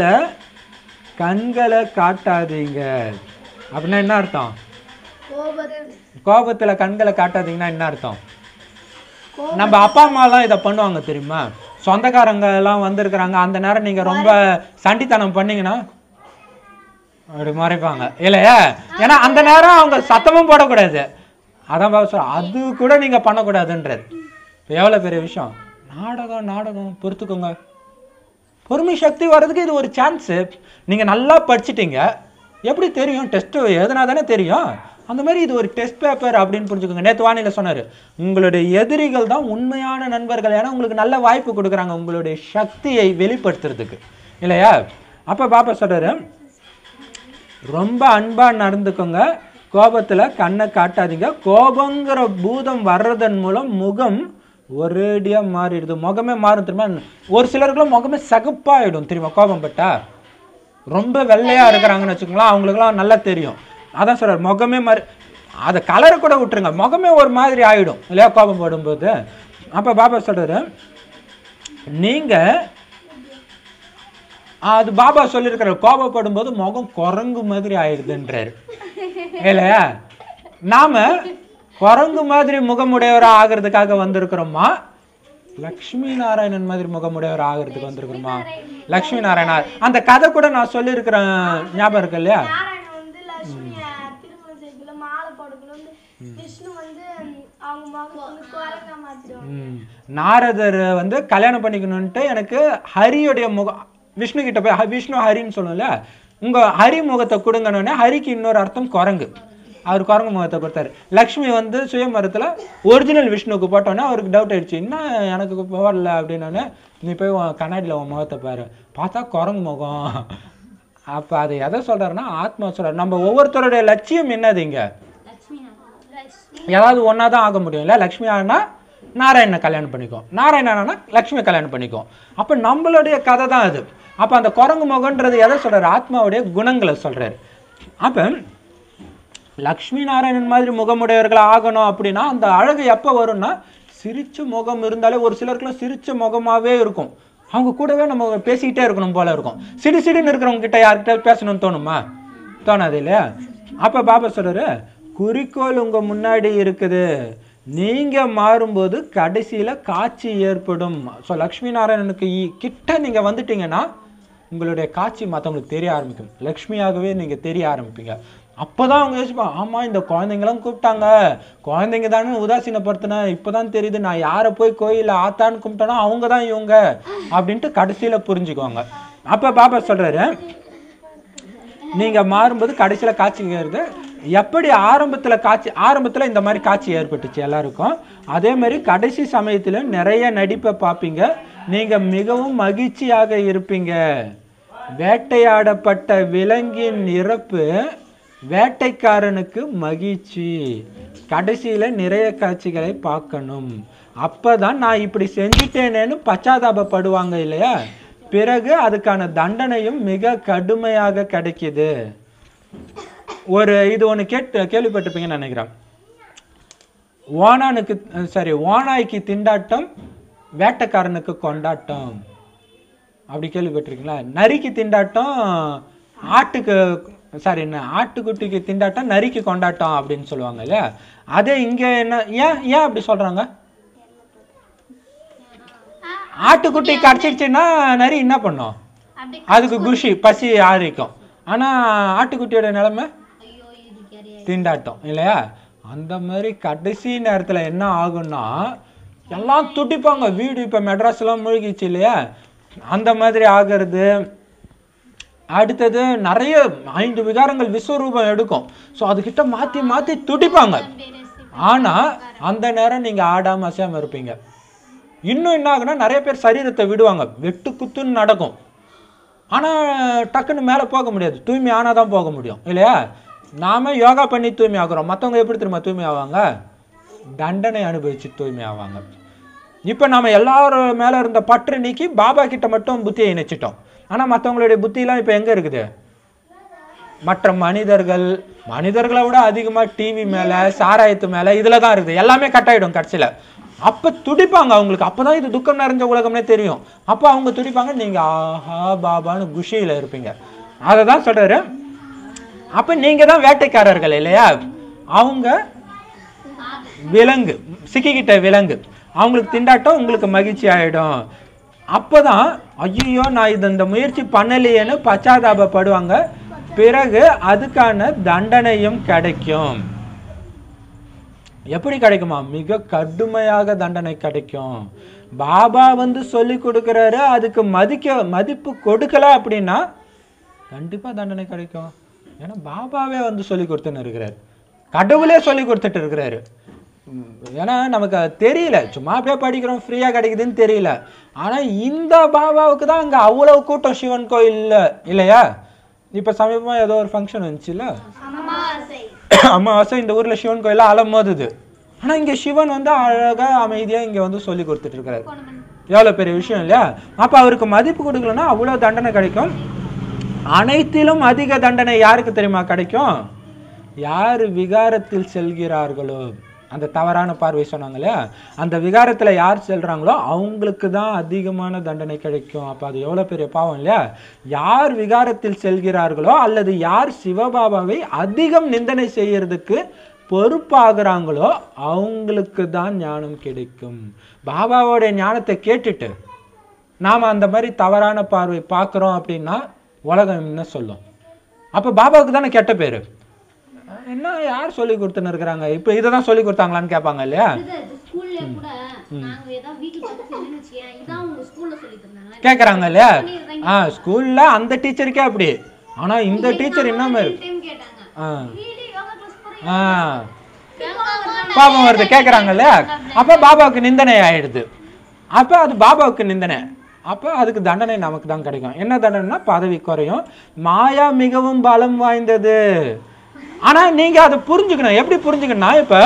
கண்களை காட்டாதீங்க அப்படின்னா என்ன அர்த்தம் கோபத்தில் கோபத்துல கண்களை காட்டாதீங்கன்னா என்ன அர்த்தம் நம்ம அப்பா அம்மாலாம் இதை பண்ணுவாங்க தெரியுமா சொந்தக்காரங்க எல்லாம் வந்திருக்கிறாங்க அந்த நேரம் நீங்க ரொம்ப சண்டித்தனம் பண்ணீங்கன்னா அப்படி மறைப்பாங்க இல்லையா ஏன்னா அந்த நேரம் அவங்க சத்தமும் போடக்கூடாது அதான் பாபா சொல்ற அது கூட நீங்க பண்ணக்கூடாதுன்றது இப்போ எவ்வளோ பெரிய விஷயம் நாடகம் நாடகம் பொறுத்துக்கோங்க பொறுமை சக்தி வர்றதுக்கு இது ஒரு சான்ஸு நீங்கள் நல்லா படிச்சிட்டீங்க எப்படி தெரியும் டெஸ்ட்டு எழுதுனா தானே தெரியும் அந்த மாதிரி இது ஒரு டெஸ்ட் பேப்பர் அப்படின்னு புரிஞ்சுக்கோங்க நேற்று வானிலை சொன்னார் உங்களுடைய எதிரிகள் தான் உண்மையான நண்பர்கள் ஏன்னா உங்களுக்கு நல்ல வாய்ப்பு கொடுக்குறாங்க உங்களுடைய சக்தியை வெளிப்படுத்துறதுக்கு இல்லையா அப்போ பாப்பா சொல்கிறாரு ரொம்ப அன்பாக நடந்துக்கோங்க கோபத்தில் கண்ணை காட்டாதீங்க கோபங்கிற பூதம் வர்றதன் மூலம் முகம் ஒரேடியாக மாறிடுது முகமே மாறும் தெரியுமா ஒரு சிலருக்குலாம் முகமே சகப்பாயிடும் தெரியுமா கோபம் பட்டா ரொம்ப வெள்ளையாக இருக்கிறாங்கன்னு வச்சுக்கோங்களேன் அவங்களுக்குலாம் நல்லா தெரியும் அதான் சொல்கிறார் முகமே மாறி அதை கலரை கூட விட்டுருங்க முகமே ஒரு மாதிரி ஆயிடும் இல்லையா கோபம் படும்போது அப்போ பாபா சொல்கிறாரு நீங்கள் அது பாபா சொல்லியிருக்கிற கோபப்படும் போது முகம் குரங்கு மாதிரி ஆயிடுதுன்றாரு இல்லையா நாம குரங்கு மாதிரி முகமுடையவரா ஆகிறதுக்காக வந்திருக்கிறோமா லக்ஷ்மி நாராயணன் மாதிரி முகமுடையவர் ஆகிறதுக்கு வந்திருக்கிறோமா லக்ஷ்மி நாராயணா அந்த கதை கூட நான் சொல்லியிருக்கிறேன் ஞாபகம் இருக்கு இல்லையா நாராயணன் வந்து லட்சுமிய திருமணம் செய்யக்குள்ள மாலை போடக்குள்ள வந்து விஷ்ணு வந்து ம், அவங்க முகத்தை வந்து குரங்கா மாத்திடுவாங்க ம். நாரதர் வந்து கல்யாணம் பண்ணிக்கணுன்ட்டு எனக்கு ஹரியுடைய முகம் விஷ்ணு கிட்ட போய் ஹ- விஷ்ணு ஹரின்னு சொல்லுவோம்ல உங்க ஹரி முகத்தை கொடுங்கன்னொடனே ஹரிக்கு இன்னொரு அர்த்தம் குரங்கு அவர் குரங்கு முகத்தை கொடுத்தாரு லக்ஷ்மி வந்து சுயமரத்தில் ஒரிஜினல் விஷ்ணுவுக்கு போட்டோன்னே அவருக்கு டவுட் ஆயிடுச்சு என்ன எனக்கு போடல அப்படின்னோடனே நீ போய் உன் கண்ணாடியில் உன் முகத்தை பாரு பார்த்தா குரங்கு முகம் அப்போ அது எதை சொல்றாருன்னா ஆத்மா சொல்றாரு நம்ம ஒவ்வொருத்தருடைய லட்சியம் என்னது இங்கே ஏதாவது ஒன்றா தான் ஆக முடியும் இல்லை லக்ஷ்மி ஆனா நாராயணனை கல்யாணம் பண்ணிக்கும் நாராயணனா லக்ஷ்மி கல்யாணம் பண்ணிக்கும் அப்போ நம்மளுடைய கதை தான் அது அப்போ அந்த குரங்கு முகன்றது எதை சொல்றாரு ஆத்மாவுடைய குணங்களை சொல்றாரு அப்போ லக்ஷ்மி நாராயணன் மாதிரி முகமுடையவர்கள் ஆகணும் அப்படின்னா அந்த அழகு எப்போ வரும்னா சிரிச்ச முகம் இருந்தாலே ஒரு சிலருக்குலாம் சிரிச்ச முகமாவே இருக்கும் அவங்க கூடவே நம்ம பேசிக்கிட்டே இருக்கணும் போல இருக்கும் சிடு சிடுன்னு இருக்கிறவங்க கிட்ட யார்கிட்ட பேசணும்னு தோணுமா தோணாது இல்லையா அப்போ பாபா சொல்றாரு குறிக்கோள் உங்க முன்னாடி இருக்குது நீங்க மாறும்போது கடைசியில காட்சி ஏற்படும் ஸோ லக்ஷ்மி நாராயணனுக்கு இ- கிட்ட நீங்க வந்துட்டீங்கன்னா உங்களுடைய காட்சி மற்றவங்களுக்கு தெரிய ஆரம்பிக்கும் லக்ஷ்மியாகவே நீங்க தெரிய ஆரம்பிப்பீங்க அப்பதான் அவங்க யோசிப்பாங்க ஆமா இந்த குழந்தைங்களாம் கூப்பிட்டாங்க குழந்தைங்க தானே உதாசீனப்படுத்தினேன் இப்பதான் தெரியுது நான் யாரை போய் கோயில்ல ஆத்தான்னு கும்பிட்டேனோ அவங்க தான் இவங்க அப்படின்ட்டு கடைசியில புரிஞ்சுக்குவாங்க அப்ப பாபா சொல்றாரு நீங்க மாறும்போது கடைசியில காட்சி வருது எப்படி ஆரம்பத்துல காட்சி ஆரம்பத்துல இந்த மாதிரி காட்சி ஏற்பட்டுச்சு எல்லாருக்கும் அதே மாதிரி கடைசி சமயத்துல நிறைய நடிப்பை பார்ப்பீங்க நீங்க மிகவும் மகிழ்ச்சியாக இருப்பீங்க வேட்டையாடப்பட்ட விலங்கின் இறப்பு வேட்டைக்காரனுக்கு மகிழ்ச்சி கடைசியில நிறைய காட்சிகளை பார்க்கணும் அப்பதான் நான் இப்படி செஞ்சிட்டேனேன்னு பச்சாதாபப்படுவாங்க இல்லையா பிறகு அதுக்கான தண்டனையும் மிக கடுமையாக கிடைக்குது ஒரு இது ஒன்று கேட்டு கேள்விப்பட்டிருப்பீங்கன்னு நினைக்கிறேன் ஓனானுக்கு சாரி ஓனாய்க்கு திண்டாட்டம் வேட்டைக்காரனுக்கு கொண்டாட்டம் அப்படி கேள்விப்பட்டிருக்கீங்களா நரிக்கு திண்டாட்டம் ஆட்டுக்கு சாரி என்ன ஆட்டுக்குட்டிக்கு திண்டாட்டம் நரிக்கு கொண்டாட்டம் அப்படின்னு சொல்லுவாங்க இல்லையா அதே இங்க என்ன ஏன் ஏன் அப்படி சொல்றாங்க ஆட்டுக்குட்டி கடிச்சிடுச்சுன்னா நரி என்ன பண்ணும் அப்படியே அதுக்கு குஷி பசி ஆறிக்கும் ஆனா ஆட்டுக்குட்டியோட நிலைமை ஐயோ இது கரையா திண்டாட்டம் இல்லையா அந்த மாதிரி கடைசி நேரத்துல என்ன ஆகும்னா எல்லாம் துடிப்பாங்க வீடு இப்ப மெட்ராஸ்லாம் மூழ்கிச்சு இல்லையா அந்த மாதிரி ஆகிறது அடுத்தது நிறைய ஐந்து விகாரங்கள் விஸ்வரூபம் எடுக்கும் ஸோ அதுகிட்ட மாத்தி மாத்தி துடிப்பாங்க ஆனா அந்த நேரம் நீங்க ஆடாம அசையாம இருப்பீங்க இன்னும் என்ன ஆகுனா நிறைய பேர் சரீரத்தை விடுவாங்க வெட்டு குத்துன்னு நடக்கும் ஆனா டக்குன்னு மேல போக முடியாது தூய்மை ஆனா தான் போக முடியும் இல்லையா நாம யோகா பண்ணி தூய்மை ஆகுறோம் மத்தவங்க எப்படி தெரியுமா தூய்மை ஆவாங்க தண்டனை அனுபவிச்சு தூய்மை ஆவாங்க இப்போ நாம எல்லாரும் மேல இருந்த பற்று நீக்கி பாபா கிட்ட மட்டும் புத்தியை இணைச்சிட்டோம் ஆனா மத்தவங்களுடைய புத்தியெல்லாம் இப்போ எங்க இருக்குது மற்ற மனிதர்கள் மனிதர்களை விட அதிகமா டிவி மேல சாராயத்து மேல இதுல தான் இருக்குது எல்லாமே கட் ஆயிடும் கடைசியில அப்ப துடிப்பாங்க அவங்களுக்கு அப்பதான் இது துக்கம் நிறைஞ்ச உலகம்னே தெரியும் அப்ப அவங்க துடிப்பாங்க நீங்க ஆஹா பாபான்னு குஷியில இருப்பீங்க அதை தான் சொல்றாரு அப்ப நீங்க தான் வேட்டைக்காரர்கள் இல்லையா அவங்க விலங்கு சிக்கிக்கிட்ட விலங்கு அவங்களுக்கு திண்டாட்டம் உங்களுக்கு மகிழ்ச்சி ஆயிடும் அப்பதான் ஐயோ நான் இது இந்த முயற்சி பண்ணலையேன்னு பச்சாதாபப்படுவாங்க பிறகு அதுக்கான தண்டனையும் கிடைக்கும் எப்படி கிடைக்குமா மிக கடுமையாக தண்டனை கிடைக்கும் பாபா வந்து சொல்லி கொடுக்குறாரு அதுக்கு மதிக்க மதிப்பு கொடுக்கல அப்படின்னா கண்டிப்பா தண்டனை கிடைக்கும் ஏன்னா பாபாவே வந்து சொல்லி கொடுத்துன்னு இருக்கிறாரு கடவுளே சொல்லி கொடுத்துட்டு இருக்கிறாரு உம், ஏன்னா நமக்கு அது தெரியல சும்மா அப்படியே படிக்கிறோம் ஃப்ரீயா கிடைக்குதுன்னு தெரியல ஆனா இந்த பாபாவுக்கு தான் அங்க அவ்வளவு கூட்டம் சிவன் கோயில்ல இல்லையா இப்ப சமீபமா ஏதோ ஒரு ஃபங்க்ஷன் வந்துச்சுல்ல அமாவாசை அமாவாசை இந்த ஊர்ல சிவன் கோயில அலமோதுது ஆனா இங்க சிவன் வந்து அழகா அமைதியா இங்க வந்து சொல்லி கொடுத்துட்டு இருக்காரு எவ்வளவு பெரிய விஷயம் இல்லையா அப்ப அவருக்கு மதிப்பு கொடுக்கலன்னா அவ்வளவு தண்டனை கிடைக்கும் அனைத்திலும் அதிக தண்டனை யாருக்கு தெரியுமா கிடைக்கும் யார் விகாரத்தில் செல்கிறார்களோ அந்த தவறான பார்வை சொன்னாங்க இல்லையா அந்த விகாரத்துல யார் செல்றாங்களோ அவங்களுக்கு தான் அதிகமான தண்டனை கிடைக்கும் அப்ப அது எவ்வளவு பெரிய பாவம் இல்லையா யார் விகாரத்தில் செல்கிறார்களோ அல்லது யார் சிவபாபாவை அதிகம் நிந்தனை செய்யறதுக்கு பொறுப்பாகிறாங்களோ அவங்களுக்கு தான் ஞானம் கிடைக்கும் பாபாவோட ஞானத்தை கேட்டுட்டு நாம அந்த மாதிரி தவறான பார்வை பார்க்குறோம் அப்படின்னா உலகம் என்ன சொல்லும் அப்ப பாபாவுக்கு தானே கெட்ட பேரு என்ன யார் சொல்லி கொடுத்துன்னு இருக்கிறாங்க இப்போ இதை தான் சொல்லி கொடுத்தாங்களான்னு கேட்பாங்க இல்லையா ஸ்கூல்ல கூட நாங்க ஏதாவது வீட்டுல பார்த்து செஞ்சோம்னு வச்சுக்கேன் இதான் உங்க ஸ்கூல்ல சொல்லி தந்தாங்க கேட்குறாங்க இல்லையா ஆ ஸ்கூல்ல அந்த டீச்சருக்கே அப்படி ஆனா இந்த டீச்சர் என்ன டைம் கேட்டாங்க ஆ வீடு யோகா கிளாஸ் போறீங்க ஆ பாபம் வருது கேட்குறாங்கல்ல அப்போ பாபாவுக்கு நிந்தனை ஆயிடுது அப்போ அது பாபாவுக்கு நிந்தனை அப்போ அதுக்கு தண்டனை நமக்கு தான் கிடைக்கும் என்ன தண்டனைனா பதவி குறையும் மாயா மிகவும் பலம் வாய்ந்தது ஆனா நீங்க அதை புரிஞ்சுக்கணும் எப்படி புரிஞ்சுக்கணும்னா இப்போ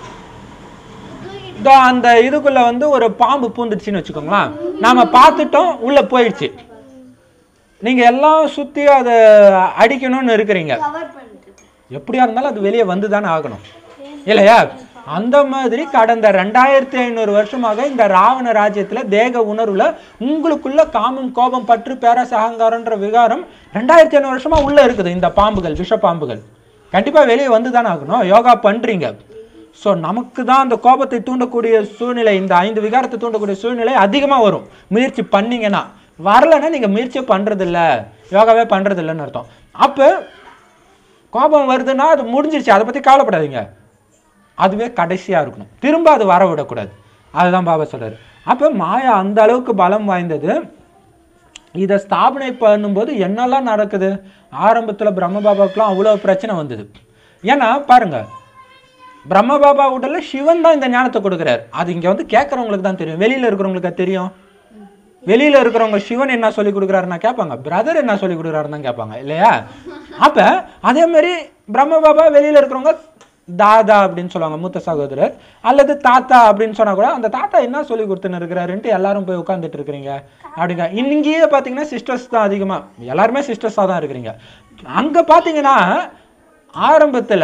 இதோ அந்த இதுக்குள்ள வந்து ஒரு பாம்பு பூந்துச்சுன்னு வச்சுக்கோங்களேன் நாம பார்த்துட்டோம் உள்ள போயிடுச்சு நீங்க எல்லாம் சுத்தி அதை அடிக்கணும்னு இருக்கிறீங்க கவர் பண்ணிட்டு எப்படியா இருந்தாலும் அது வெளியே வந்து தானே ஆகணும் இல்லையா அந்த மாதிரி கடந்த ரெண்டாயிரத்தி ஐநூறு வருஷமாக இந்த ராவண ராஜ்யத்துல தேக உணர்வுல உங்களுக்குள்ள காமம் கோபம் பற்று பேரச அகங்காரம்ன்ற விகாரம் ரெண்டாயிரத்தி ஐநூறு வருஷமா உள்ள இருக்குது இந்த பாம்புகள் விஷ பாம்புகள் கண்டிப்பா வெளியே வந்து தானே ஆகணும் யோகா பண்றீங்க ஸோ நமக்கு தான் அந்த கோபத்தை தூண்டக்கூடிய சூழ்நிலை இந்த ஐந்து விகாரத்தை தூண்டக்கூடிய சூழ்நிலை அதிகமாக வரும் முயற்சி பண்ணீங்கன்னா வரலைன்னா நீங்கள் முயற்சியே பண்ணுறதில்ல யோகாவே பண்ணுறதில்லன்னு அர்த்தம் அப்போ கோபம் வருதுன்னா அது முடிஞ்சிருச்சு அதை பற்றி கவலைப்படாதீங்க அதுவே கடைசியாக இருக்கணும் திரும்ப அது வர விடக்கூடாது அதுதான் பாபா சொல்றாரு அப்போ மாயா அந்த அளவுக்கு பலம் வாய்ந்தது இதை ஸ்தாபனை பண்ணும்போது என்னெல்லாம் நடக்குது ஆரம்பத்தில் பிரம்ம பாபாவுக்குலாம் அவ்வளோ பிரச்சனை வந்தது ஏன்னா பாருங்க பிரம்ம பாபா உடல்ல சிவன் தான் இந்த ஞானத்தை கொடுக்குறாரு அது இங்க வந்து கேட்கறவங்களுக்கு தான் தெரியும் வெளியில இருக்கிறவங்களுக்கு அது தெரியும் வெளியில இருக்கிறவங்க சிவன் என்ன சொல்லி கொடுக்குறாருன்னா கேட்பாங்க பிரதர் என்ன சொல்லி கொடுக்குறாருன்னு தான் கேட்பாங்க இல்லையா அப்ப அதே மாதிரி பிரம்ம பாபா வெளியில இருக்கிறவங்க தாதா அப்படின்னு சொல்லுவாங்க மூத்த சகோதரர் அல்லது தாத்தா அப்படின்னு சொன்னா கூட அந்த தாத்தா என்ன சொல்லி கொடுத்துன்னு இருக்கிறாருன்ட்டு எல்லாரும் போய் உட்காந்துட்டு இருக்கிறீங்க அப்படிங்க இங்கேயே பார்த்தீங்கன்னா சிஸ்டர்ஸ் தான் அதிகமா எல்லாருமே சிஸ்டர்ஸாக தான் இருக்கிறீங்க அங்க பார்த்தீங்கன்னா ஆரம்பத்துல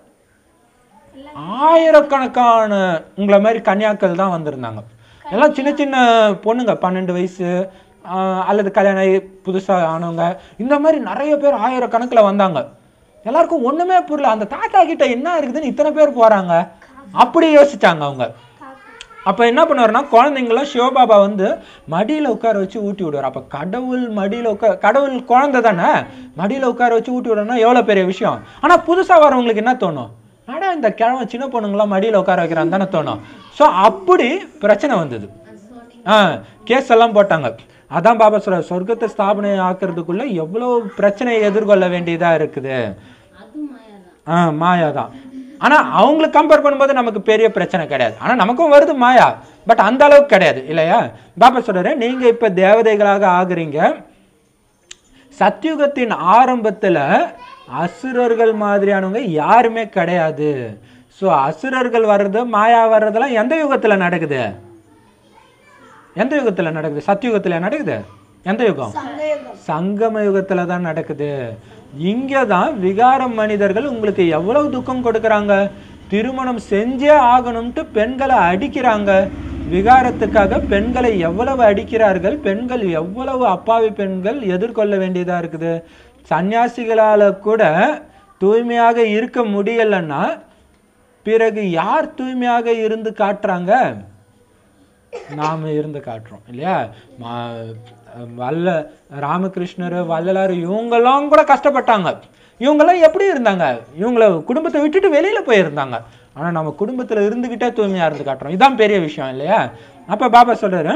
ஆயிரக்கணக்கான உங்களை மாதிரி கன்னியாக்கள் தான் வந்திருந்தாங்க எல்லாம் சின்ன சின்ன பொண்ணுங்க பன்னெண்டு வயசு ஆஹ் அல்லது கல்யாணம் ஆகி புதுசா ஆனவங்க இந்த மாதிரி நிறைய பேர் ஆயிரக்கணக்கில் வந்தாங்க எல்லாருக்கும் ஒண்ணுமே புரியல அந்த தாத்தா கிட்ட என்ன இருக்குதுன்னு இத்தனை பேர் போறாங்க அப்படி யோசிச்சாங்க அவங்க அப்போ என்ன பண்ணுவாருன்னா குழந்தைங்களாம் சிவபாபா வந்து மடியில் உட்கார வச்சு ஊட்டி விடுவார் அப்போ கடவுள் மடியில் உட்கார கடவுள் குழந்தை தானே மடியில் உட்கார வச்சு ஊட்டி விடுறோம்னா எவ்வளோ பெரிய விஷயம் ஆனால் புதுசாக வரவங்களுக்கு என்ன தோணும் ஆனா இந்த கிழமை சின்ன பொண்ணுங்களாம் மடியில் உட்கார வைக்கிறான்னு தானே தோணும் ஸோ அப்படி பிரச்சனை வந்தது ஆ கேஸ் எல்லாம் போட்டாங்க அதான் பாபா சொல்ற சொர்க்கத்தை ஸ்தாபனை ஆக்குறதுக்குள்ள எவ்வளோ பிரச்சனையை எதிர்கொள்ள வேண்டியதா இருக்குது ஆ மாயா தான் ஆனா அவங்களுக்கு கம்பேர் பண்ணும்போது நமக்கு பெரிய பிரச்சனை கிடையாது ஆனா நமக்கும் வருது மாயா பட் அந்த அளவுக்கு கிடையாது இல்லையா பாபா சொல்றாரு நீங்க இப்ப தேவதைகளாக ஆகுறீங்க சத்யுகத்தின் ஆரம்பத்துல அசுரர்கள் மாதிரியானவங்க யாருமே கிடையாது ஸோ அசுரர்கள் வர்றது மாயா வர்றதெல்லாம் எந்த யுகத்துல நடக்குது எந்த யுகத்துல நடக்குது சத்யுகத்துல நடக்குது எந்த யுகம் சங்கம யுகத்துல தான் நடக்குது இங்கே தான் விகாரம் மனிதர்கள் உங்களுக்கு எவ்வளவு துக்கம் கொடுக்கறாங்க திருமணம் செஞ்சே ஆகணும்ட்டு பெண்களை அடிக்கிறாங்க விகாரத்துக்காக பெண்களை எவ்வளவு அடிக்கிறார்கள் பெண்கள் எவ்வளவு அப்பாவி பெண்கள் எதிர்கொள்ள வேண்டியதா இருக்குது சன்னியாசிகளால கூட தூய்மையாக இருக்க முடியலன்னா பிறகு யார் தூய்மையாக இருந்து காட்டுறாங்க நாம இருந்து காட்டுறோம் இல்லையா மா- வல்ல ராமகிருஷ்ணர் வள்ளலார் இவங்கெல்லாம் கூட கஷ்டப்பட்டாங்க இவங்கெல்லாம் எப்படி இருந்தாங்க இவங்கள குடும்பத்தை விட்டுட்டு வெளியில போயிருந்தாங்க ஆனா நம்ம குடும்பத்துல இருந்துகிட்டே தூய்மையா இருந்து காட்டுறோம் இதான் பெரிய விஷயம் இல்லையா அப்ப பாபா சொல்றாரு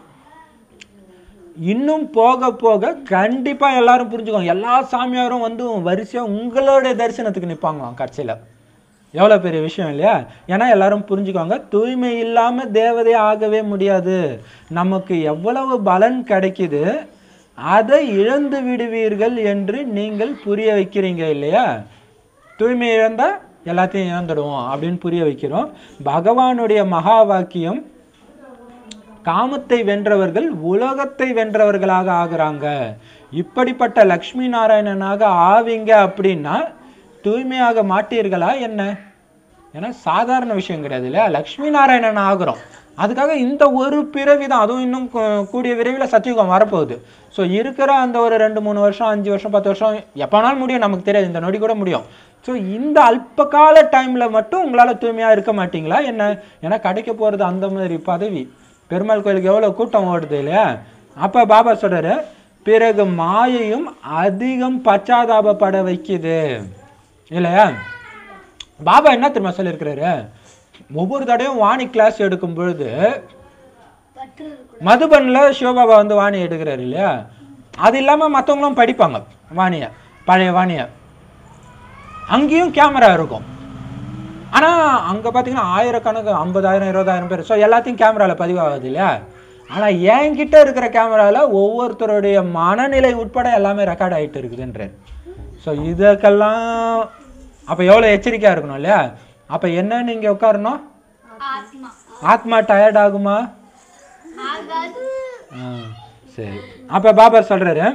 இன்னும் போக போக கண்டிப்பா எல்லாரும் புரிஞ்சுக்கோங்க எல்லா சாமியாரும் வந்து வரிசையா உங்களோட தரிசனத்துக்கு நிப்பாங்களாம் கட்சியில எவ்வளோ பெரிய விஷயம் இல்லையா ஏன்னா எல்லாரும் புரிஞ்சுக்கோங்க தூய்மை இல்லாமல் தேவதை ஆகவே முடியாது நமக்கு எவ்வளவு பலன் கிடைக்குது அதை இழந்து விடுவீர்கள் என்று நீங்கள் புரிய வைக்கிறீங்க இல்லையா தூய்மை இழந்தா எல்லாத்தையும் இழந்துடுவோம் அப்படின்னு புரிய வைக்கிறோம் பகவானுடைய மகா வாக்கியம் காமத்தை வென்றவர்கள் உலகத்தை வென்றவர்களாக ஆகுறாங்க இப்படிப்பட்ட லக்ஷ்மி நாராயணனாக ஆவீங்க அப்படின்னா தூய்மையாக மாட்டீர்களா என்ன ஏன்னா சாதாரண விஷயம் கிடையாது இல்லையா லக்ஷ்மி நாராயணன் ஆகுறோம் அதுக்காக இந்த ஒரு பிறவி தான் அதுவும் இன்னும் கூ- கூடிய விரைவில் சத்தியுகம் வரப்போகுது ஸோ இருக்கிற அந்த ஒரு ரெண்டு மூணு வருஷம் அஞ்சு வருஷம் பத்து வருஷம் எப்போ வேணாலும் முடியும் நமக்கு தெரியாது இந்த நொடி கூட முடியும் ஸோ இந்த அல்பகால டைமில் மட்டும் உங்களால் தூய்மையாக இருக்க மாட்டீங்களா என்ன ஏன்னா கிடைக்க போகிறது அந்த மாதிரி பதவி பெருமாள் கோயிலுக்கு எவ்வளோ கூட்டம் ஓடுது இல்லையா அப்போ பாபா சொல்றாரு பிறகு மாயையும் அதிகம் பச்சாதாபப்பட வைக்குது இல்லையா பாபா என்ன தெரியுமா சொல்லியிருக்கிறாரு ஒவ்வொரு தடையும் வாணி கிளாஸ் எடுக்கும் பொழுது மதுபன்ல சிவபாபா வந்து வாணி எடுக்கிறாரு இல்லையா அது இல்லாம மற்றவங்களும் படிப்பாங்க வாணிய பழைய வாணிய அங்கேயும் கேமரா இருக்கும் ஆனா அங்க பாத்தீங்கன்னா ஆயிரக்கணக்கு ஐம்பதாயிரம் இருபதாயிரம் பேர் ஸோ எல்லாத்தையும் கேமரால பதிவாகுது இல்லையா ஆனா என்கிட்ட இருக்கிற கேமரால ஒவ்வொருத்தருடைய மனநிலை உட்பட எல்லாமே ரெக்கார்ட் ஆயிட்டு இருக்குதுன்றார் ஸோ இதுக்கெல்லாம் அப்ப எவ்வளவு எச்சரிக்கையா இருக்கணும் இல்லையா அப்ப என்ன நீங்க உட்காரணும் ஆத்மா ஆத்மா டயர்ட் ஆகுமா ஆகாது ஆ, சரி அப்ப பாபா சொல்றாரு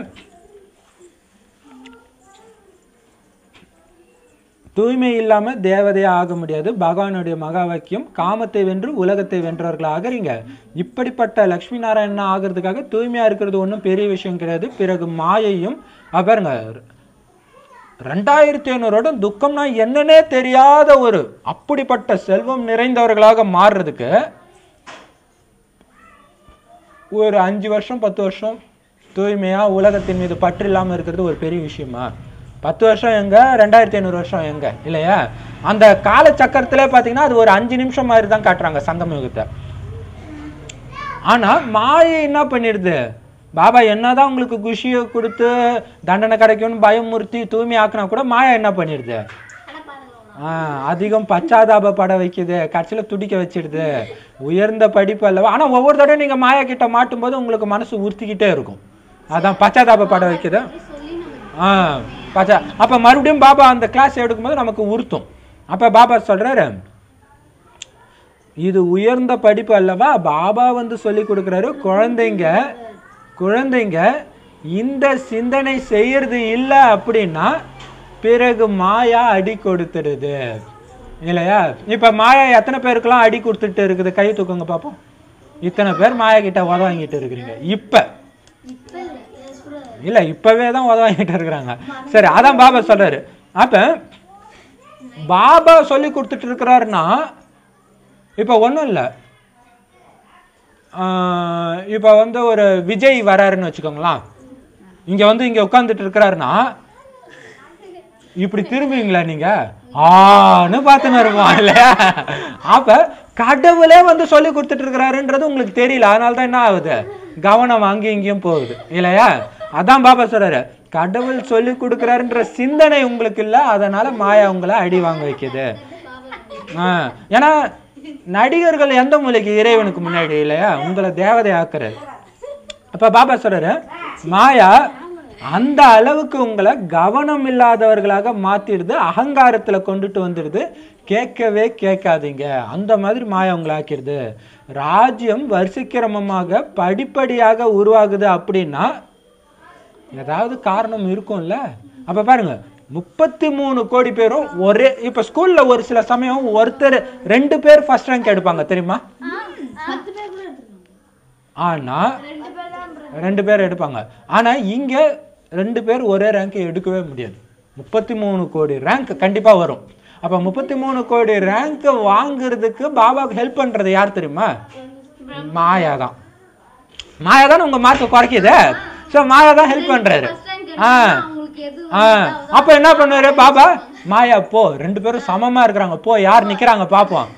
தூய்மை இல்லாம தேவதையா ஆக முடியாது பகவானுடைய மகா வாக்கியம் காமத்தை வென்று உலகத்தை வென்றவர்கள் ஆகுறீங்க இப்படிப்பட்ட லக்ஷ்மி நாராயணனா ஆகிறதுக்காக தூய்மையா இருக்கிறது ஒன்றும் பெரிய விஷயம் கிடையாது பிறகு மாயையும் அஹ் பாருங்க ரெண்டாயிரத்தி ஐநூறோட துக்கம்னா என்னன்னே தெரியாத ஒரு அப்படிப்பட்ட செல்வம் நிறைந்தவர்களாக மாறுறதுக்கு ஒரு அஞ்சு வருஷம் பத்து வருஷம் தூய்மையா உலகத்தின் மீது பற்று இல்லாம இருக்கிறது ஒரு பெரிய விஷயமா பத்து வருஷம் எங்க ரெண்டாயிரத்தி ஐநூறு வருஷம் எங்க இல்லையா அந்த கால சக்கரத்திலே பாத்தீங்கன்னா அது ஒரு அஞ்சு நிமிஷம் மாதிரி தான் காட்டுறாங்க சங்கம யுகத்தை ஆனா மாயை என்ன பண்ணிடுது பாபா என்னதான் உங்களுக்கு குஷியை கொடுத்து தண்டனை கிடைக்கும்னு பயமுறுத்தி தூய்மை ஆக்குனா கூட மாயா என்ன பண்ணிடுது ஆ, அதிகம் பச்சாதாபப்பட வைக்குது கடைசியில துடிக்க வச்சிடுது உயர்ந்த படிப்பு அல்லவா ஆனா ஒவ்வொரு தடவை நீங்க மாயா கிட்ட மாட்டும் போது உங்களுக்கு மனசு உறுத்திக்கிட்டே இருக்கும் அதான் பச்சாதாபப்பட வைக்குது சொல்லி நம்ம ஆ பச்சா அப்ப மறுபடியும் பாபா அந்த கிளாஸ் எடுக்கும்போது நமக்கு உறுத்தும் அப்ப பாபா சொல்றாரு இது உயர்ந்த படிப்பு அல்லவா பாபா வந்து சொல்லி கொடுக்குறாரு குழந்தைங்க குழந்தைங்க இந்த சிந்தனை செய்யறது இல்லை அப்படின்னா பிறகு மாயா அடி கொடுத்துடுது இல்லையா இப்ப மாயா எத்தனை பேருக்கெல்லாம் அடி கொடுத்துட்டு இருக்குது கை தூக்குங்க பார்ப்போம் இத்தனை பேர் மாயா கிட்ட உத வாங்கிட்டு இருக்கிறீங்க இப்ப இப்ப இல்ல ஈஸ்வரர் இல்ல இப்பவே தான் உத வாங்கிட்டு இருக்கிறாங்க சரி அதான் பாபா சொல்றாரு அப்ப பாபா சொல்லி கொடுத்துட்டு இருக்கிறாருன்னா இப்ப ஒண்ணும் இல்ல இப்போ வந்து ஒரு விஜய் வராருன்னு வச்சுக்கோங்களேன் இங்க வந்து இங்க உட்காந்துட்டு இருக்கிறாருன்னா இப்படி திரும்புவீங்களா நீங்க ஆன்னு பார்த்துன்னு இருப்போம் இல்லையா அப்ப கடவுளே வந்து சொல்லி கொடுத்துட்டு இருக்கிறாருன்றது உங்களுக்கு தெரியல அதனால தான் என்ன ஆகுது கவனம் அங்கேயும் இங்கேயும் போகுது இல்லையா அதான் பாபா சொல்றாரு கடவுள் சொல்லி கொடுக்குறாருன்ற சிந்தனை உங்களுக்கு இல்லை அதனால மாயா உங்களை அடி வாங்க வைக்குது ஆ ஏன்னா நடிகர்கள் எந்த மூலைக்கு இறைவனுக்கு முன்னாடி இல்லையா உங்களை தேவதை ஆக்குறது அப்ப பாபா சொல்றாரு மாயா அந்த அளவுக்கு உங்களை கவனம் இல்லாதவர்களாக மாத்திடுது அகங்காரத்துல கொண்டுட்டு வந்துடுது கேட்கவே கேட்காதீங்க அந்த மாதிரி மாயா உங்களை ஆக்கிடுது ராஜ்யம் வரிசைக்கிரமமாக படிப்படியாக உருவாகுது அப்படின்னா ஏதாவது காரணம் இருக்கும்ல அப்ப பாருங்க முப்பத்தி மூணு கோடி பேரும் ஒரே இப்ப ஸ்கூல்ல ஒரு சில சமயம் ஒருத்தர் ரெண்டு பேர் ஃபர்ஸ்ட் ரேங்க் எடுப்பாங்க தெரியுமா பத்து பேர் கூட எடுத்துருக்காங்க ஆனா ரெண்டு பேர் எடுப்பாங்க ஆனா இங்க ரெண்டு பேர் ஒரே ரேங்க் எடுக்கவே முடியாது முப்பத்தி மூணு கோடி ரேங்க் கண்டிப்பா வரும் அப்ப முப்பத்தி மூணு கோடி ரேங்க் வாங்குறதுக்கு பாபாவுக்கு ஹெல்ப் பண்றது யார் தெரியுமா மாயா தான் மாயா தான் உங்க மார்க் குறைக்குது ஸோ மாயா தான் ஹெல்ப் பண்றாரு ஆ அவங்களுக்கு எது ஆ அப்ப என்ன பண்ணுவாரு பாபா மாயா போ ரெண்டு பேரும் சமமா இருக்கிறாங்க போ யார் நிக்கிறாங்க பாப்போம்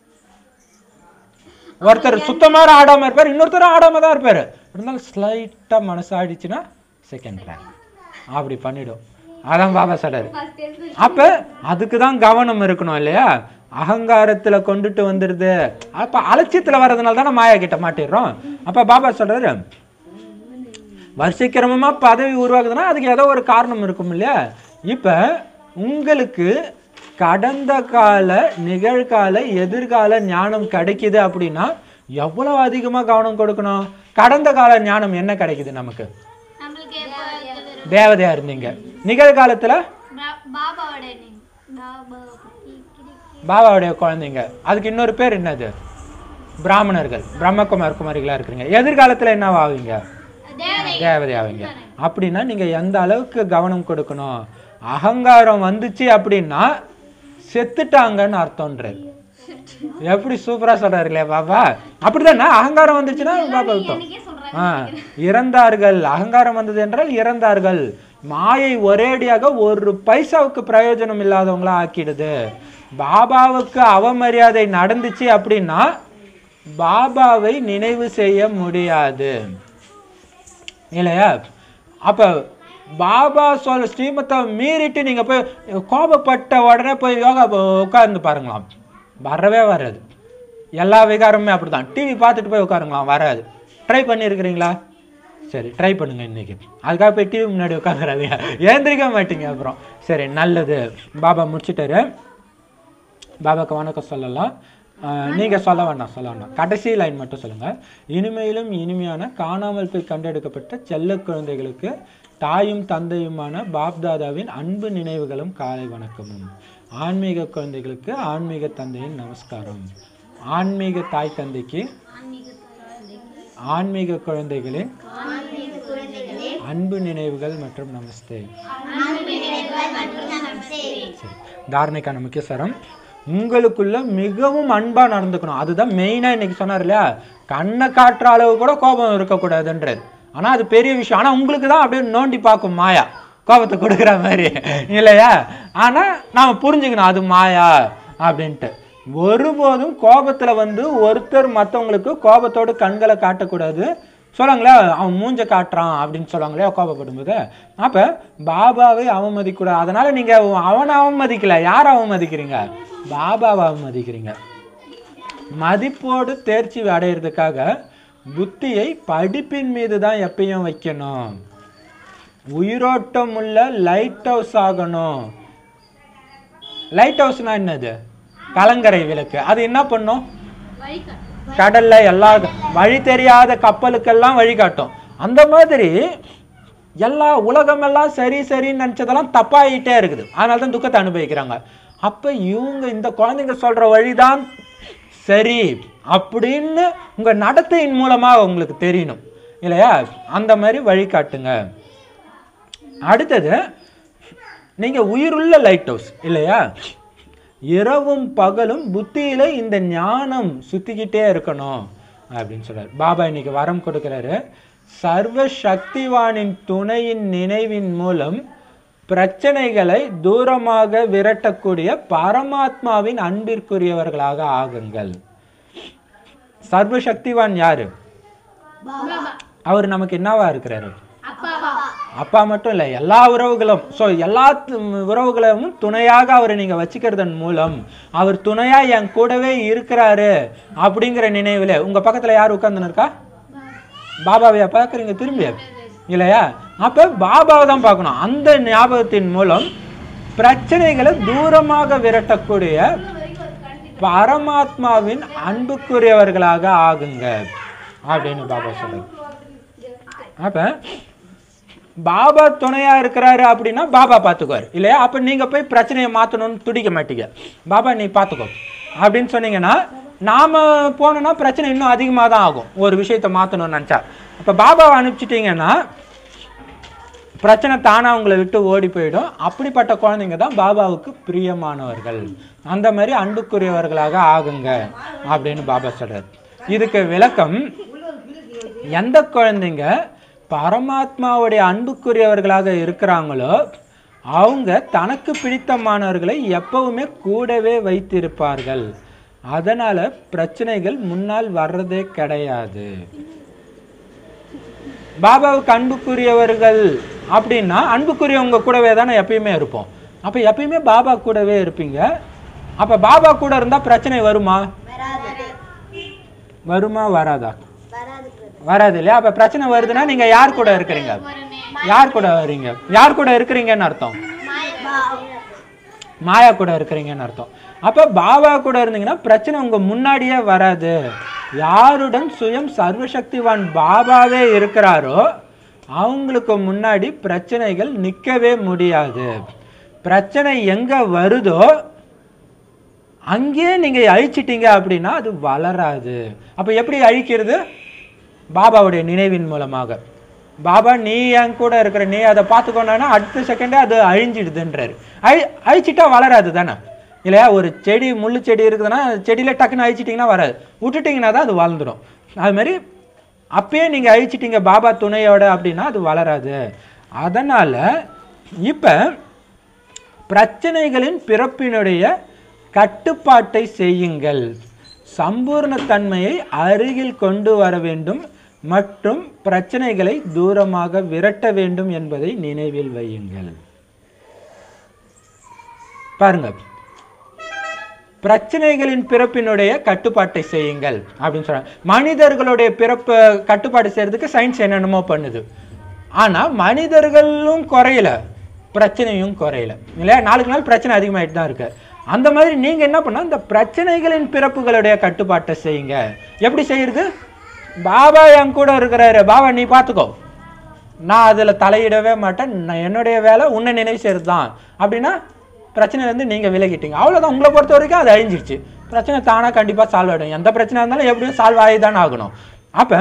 ஒருத்தர் சுத்தமாக ஆடாம இருப்பார் இன்னொருத்தர் ஆடாம தான் இருப்பாரு இருந்தாலும் ஸ்லைட்டா மனசு ஆடிச்சுன்னா செகண்ட் ரேங்க் அப்படி பண்ணிடும் அதான் பாபா சொல்றாரு அப்ப அதுக்கு தான் கவனம் இருக்கணும் இல்லையா அகங்காரத்துல கொண்டுட்டு வந்துடுது அப்ப அலட்சியத்துல வர்றதுனால தானே மாயா கிட்ட மாட்டிடுறோம் அப்ப பாபா சொல்றாரு வரிசைக்கிரமமா பதவி உருவாகுதுன்னா அதுக்கு ஏதோ ஒரு காரணம் இருக்கும் இல்லையா இப்ப உங்களுக்கு கடந்த கால நிகழ்கால எதிர்கால ஞானம் கிடைக்குது அப்படின்னா எவ்வளவு அதிகமா கவனம் கொடுக்கணும் கடந்த கால ஞானம் என்ன கிடைக்குது நமக்கு நம்மளுக்கு தேவதையா இருந்தீங்க நிகழ்காலத்துல பாபாவோட name. பாபா பாபாவுடைய குழந்தைங்க அதுக்கு இன்னொரு பேர் என்னது பிராமணர்கள் பிரம்மகுமார் குமாரிகளா இருக்கிறீங்க எதிர்காலத்துல என்ன ஆவீங்க தேவதை ஆவீங்க அப்படின்னா நீங்க எந்த அளவுக்கு கவனம் கொடுக்கணும் அகங்காரம் வந்துச்சு அப்படின்னா செத்துட்டாங்கன்னு அர்த்தம்ன்றாரு எப்படி சூப்பரா சொல்றாரு இல்லையா பாபா அப்படிதானே அகங்காரம் வந்துச்சுன்னா பாபா விட்டோம் ஆ இறந்தார்கள் அகங்காரம் வந்தது என்றால் இறந்தார்கள் மாயை ஒரேடியாக ஒரு பைசாவுக்கு பிரயோஜனம் இல்லாதவங்களா ஆக்கிடுது பாபாவுக்கு அவமரியாதை நடந்துச்சு அப்படின்னா பாபாவை நினைவு செய்ய முடியாது இல்லையா அப்ப பாபா சொல் ஸ்ரீமத்தை மீறிட்டு நீங்க போய் கோபப்பட்ட உடனே போய் யோகா உட்கார்ந்து பாருங்களாம் வரவே வராது எல்லா விகாரமுமே அப்படிதான் டிவி பார்த்துட்டு போய் உட்காருங்களாம் வராது ட்ரை பண்ணியிருக்கிறீங்களா சரி ட்ரை பண்ணுங்க இன்னைக்கு அதுக்காக போய் டிவி முன்னாடி உட்காந்துறாதீங்க ஏந்திரிக்க மாட்டீங்க அப்புறம் சரி நல்லது பாபா முடிச்சிட்டாரு பாபாக்கு வணக்கம் சொல்லலாம் ஆஹ் நீங்க சொல்ல வேண்டாம் சொல்ல வேண்டாம் கடைசி லைன் மட்டும் சொல்லுங்க இனிமையிலும் இனிமையான காணாமல் போய் கண்டெடுக்கப்பட்ட செல்ல குழந்தைகளுக்கு தாயும் தந்தையுமான பாப்தாதாவின் அன்பு நினைவுகளும் காலை வணக்கமும் ஆன்மீக குழந்தைகளுக்கு ஆன்மீக தந்தையின் நமஸ்காரம் ஆன்மீக தாய் தந்தைக்கு ஆன்மீக குழந்தைகளின் அன்பு நினைவுகள் மற்றும் நமஸ்தே சரி தாரணைக்கான முக்கிய சாரம் உங்களுக்குள்ள மிகவும் அன்பா நடந்துக்கணும் அதுதான் மெயினா இன்னைக்கு சொன்னார் இல்லையா கண்ணை காட்டுற அளவு கூட கோபம் இருக்கக்கூடாதுன்றது ஆனா அது பெரிய விஷயம் ஆனா உங்களுக்கு தான் அப்படியே நோண்டி பார்க்கும் மாயா கோபத்தை கொடுக்குற மாதிரி இல்லையா ஆனா நாம புரிஞ்சுக்கணும் அது மாயா அப்படின்ட்டு ஒருபோதும் கோபத்துல வந்து ஒருத்தர் மத்தவங்களுக்கு கோபத்தோடு கண்களை காட்டக்கூடாது சொல்லுவாங்களே அவன் மூஞ்ச காட்டுறான் அப்படின்னு சொல்லுவாங்களே கோபப்படும்போது அப்ப பாபாவை அவமதிக்கூடாது அதனால நீங்க அவனை அவமதிக்கல யாரை அவமதிக்கிறீங்க பாபாவை அவமதிக்கிறீங்க மதிப்போடு தேர்ச்சி அடையிறதுக்காக புத்தியை படிப்பின் மீது தான் எப்பயும் வைக்கணும் உயிரோட்டம் உள்ள லைட் ஹவுஸ் ஆகணும் லைட் ஹவுஸ்னா என்னது கலங்கரை விளக்கு அது என்ன பண்ணும் கடல்ல எல்லா வழி தெரியாத கப்பலுக்கெல்லாம் வழிகாட்டும் அந்த மாதிரி எல்லா உலகமெல்லாம் சரி சரின்னு நினைச்சதெல்லாம் தப்பாயிட்டே இருக்குது அதனால தான் துக்கத்தை அனுபவிக்கிறாங்க அப்ப இவங்க இந்த குழந்தைங்க சொல்ற வழிதான் சரி அப்படின்னு உங்க நடத்தையின் மூலமா உங்களுக்கு தெரியணும் இல்லையா அந்த மாதிரி வழிகாட்டுங்க அடுத்தது நீங்க உயிருள்ள லைட் ஹவுஸ் இல்லையா இரவும் பகலும் புத்தியில இந்த ஞானம் சுத்திக்கிட்டே இருக்கணும் அப்படின்னு சொல்றாரு பாபா இன்னைக்கு வரம் கொடுக்கிறாரு சர்வ சக்திவானின் துணையின் நினைவின் மூலம் பிரச்சனைகளை தூரமாக விரட்டக்கூடிய பரமாத்மாவின் அன்பிற்குரியவர்களாக ஆகுங்கள் சர்வ சக்திவான் யாரு அவர் நமக்கு என்னவா இருக்கிறாரு அப்பா மட்டும் இல்லை எல்லா உறவுகளும் ஸோ எல்லா து- உறவுகளையும் துணையாக அவரை நீங்க வச்சுக்கிறதன் மூலம் அவர் துணையா என் கூடவே இருக்கிறாரு அப்படிங்கிற நினைவுல உங்க பக்கத்துல யார் உட்கார்ந்துன்னு இருக்கா பாபாவையா பார்க்குறீங்க திரும்பி இல்லையா அப்ப பாபாவை தான் பார்க்கணும் அந்த ஞாபகத்தின் மூலம் பிரச்சனைகளை தூரமாக விரட்டக்கூடிய பரமாத்மாவின் அன்புக்குரியவர்களாக ஆகுங்க அப்படின்னு பாபா சொல்றாரு அப்ப பாபா துணையா இருக்கிறாரு அப்படின்னா பாபா பார்த்துக்குவார் இல்லையா அப்ப நீங்க போய் பிரச்சனையை மாத்தணும்னு துடிக்க மாட்டீங்க பாபா நீ பார்த்துக்கோ அப்படின்னு சொன்னீங்கன்னா நாம போனோம்னா பிரச்சனை இன்னும் அதிகமாக தான் ஆகும் ஒரு விஷயத்தை மாத்தணும்னு நினச்சா அப்ப பாபாவை அனுப்பிச்சிட்டிங்கன்னா பிரச்சனை தானா உங்களை விட்டு ஓடி போயிடும் அப்படிப்பட்ட குழந்தைங்க தான் பாபாவுக்கு பிரியமானவர்கள் அந்த மாதிரி அன்புக்குரியவர்களாக ஆகுங்க அப்படின்னு பாபா சொல்றாரு இதுக்கு விளக்கம் எந்த குழந்தைங்க பரமாத்மாவுடைய அன்புக்குரியவர்களாக இருக்கிறாங்களோ அவங்க தனக்கு பிடித்தமானவர்களை எப்பவுமே கூடவே வைத்திருப்பார்கள் அதனால பிரச்சனைகள் முன்னால் வர்றதே கிடையாது பாபாவுக்கு அன்புக்குரியவர்கள் அப்படின்னா அன்புக்குரியவங்க கூடவே தானே எப்பயுமே இருப்போம் அப்ப எப்பயுமே பாபா கூடவே இருப்பீங்க அப்ப பாபா கூட இருந்தா பிரச்சனை வருமா வருமா வராதா வராது இல்லையா அப்ப பிரச்சனை வருதுன்னா நீங்க யார் கூட இருக்கிறீங்க யார் கூட வரீங்க யார் கூட இருக்கிறீங்கன்னு அர்த்தம் மாயா கூட இருக்கிறீங்கன்னு அர்த்தம் அப்ப பாபா கூட இருந்தீங்கன்னா பிரச்சனை உங்க முன்னாடியே வராது யாருடன் சுயம் சர்வசக்திவான் பாபாவே இருக்கிறாரோ அவங்களுக்கு முன்னாடி பிரச்சனைகள் நிற்கவே முடியாது பிரச்சனை எங்க வருதோ அங்கேயே நீங்க அழிச்சிட்டீங்க அப்படின்னா அது வளராது அப்ப எப்படி அழிக்கிறது பாபாவுடைய நினைவின் மூலமாக பாபா நீ என் கூட இருக்கிற நீ அதை பார்த்துக்கோனா அடுத்த செகண்டே அது அழிஞ்சிடுதுன்றாரு அழி அழிச்சிட்டா வளராது தானே இல்லையா ஒரு செடி முள்ளு செடி இருக்குதுன்னா செடியில டக்குன்னு அழிச்சிட்டிங்கன்னா வராது விட்டுட்டிங்கன்னா தான் அது வளர்ந்துடும் அது மாதிரி அப்பயே நீங்க அழிச்சிட்டீங்க பாபா துணையோட அப்படின்னா அது வளராது அதனால இப்ப பிரச்சனைகளின் பிறப்பினுடைய கட்டுப்பாட்டை செய்யுங்கள் சம்பூர்ணத்தன்மையை அருகில் கொண்டு வர வேண்டும் மற்றும் பிரச்சனைகளை தூரமாக விரட்ட வேண்டும் என்பதை நினைவில் வையுங்கள் பாருங்க பிரச்சனைகளின் பிறப்பினுடைய கட்டுப்பாட்டை செய்யுங்கள் அப்படின்னு சொல்றாங்க மனிதர்களுடைய பிறப்பு கட்டுப்பாடு செய்யறதுக்கு சயின்ஸ் என்னென்னமோ பண்ணுது ஆனா மனிதர்களும் குறையல பிரச்சனையும் குறையல இல்லையா நாளுக்கு நாள் பிரச்சனை அதிகமாயிட்டு தான் இருக்கு அந்த மாதிரி நீங்க என்ன பண்ணா இந்த பிரச்சனைகளின் பிறப்புகளுடைய கட்டுப்பாட்டை செய்யுங்க எப்படி செய்யறது பாபா என் கூட இருக்கிறாரு பாபா நீ பார்த்துக்கோ நான் அதில் தலையிடவே மாட்டேன் நான் என்னுடைய வேலை உன்னை நினைவு செய்கிறது தான் அப்படின்னா பிரச்சனையிலேருந்து நீங்கள் விலகிட்டீங்க அவ்வளோதான் உங்களை பொறுத்த வரைக்கும் அது அழிஞ்சிருச்சு பிரச்சனை தானாக கண்டிப்பாக சால்வ் ஆகிடும் எந்த பிரச்சனை இருந்தாலும் எப்படியும் சால்வ் ஆகி தானே ஆகணும் அப்போ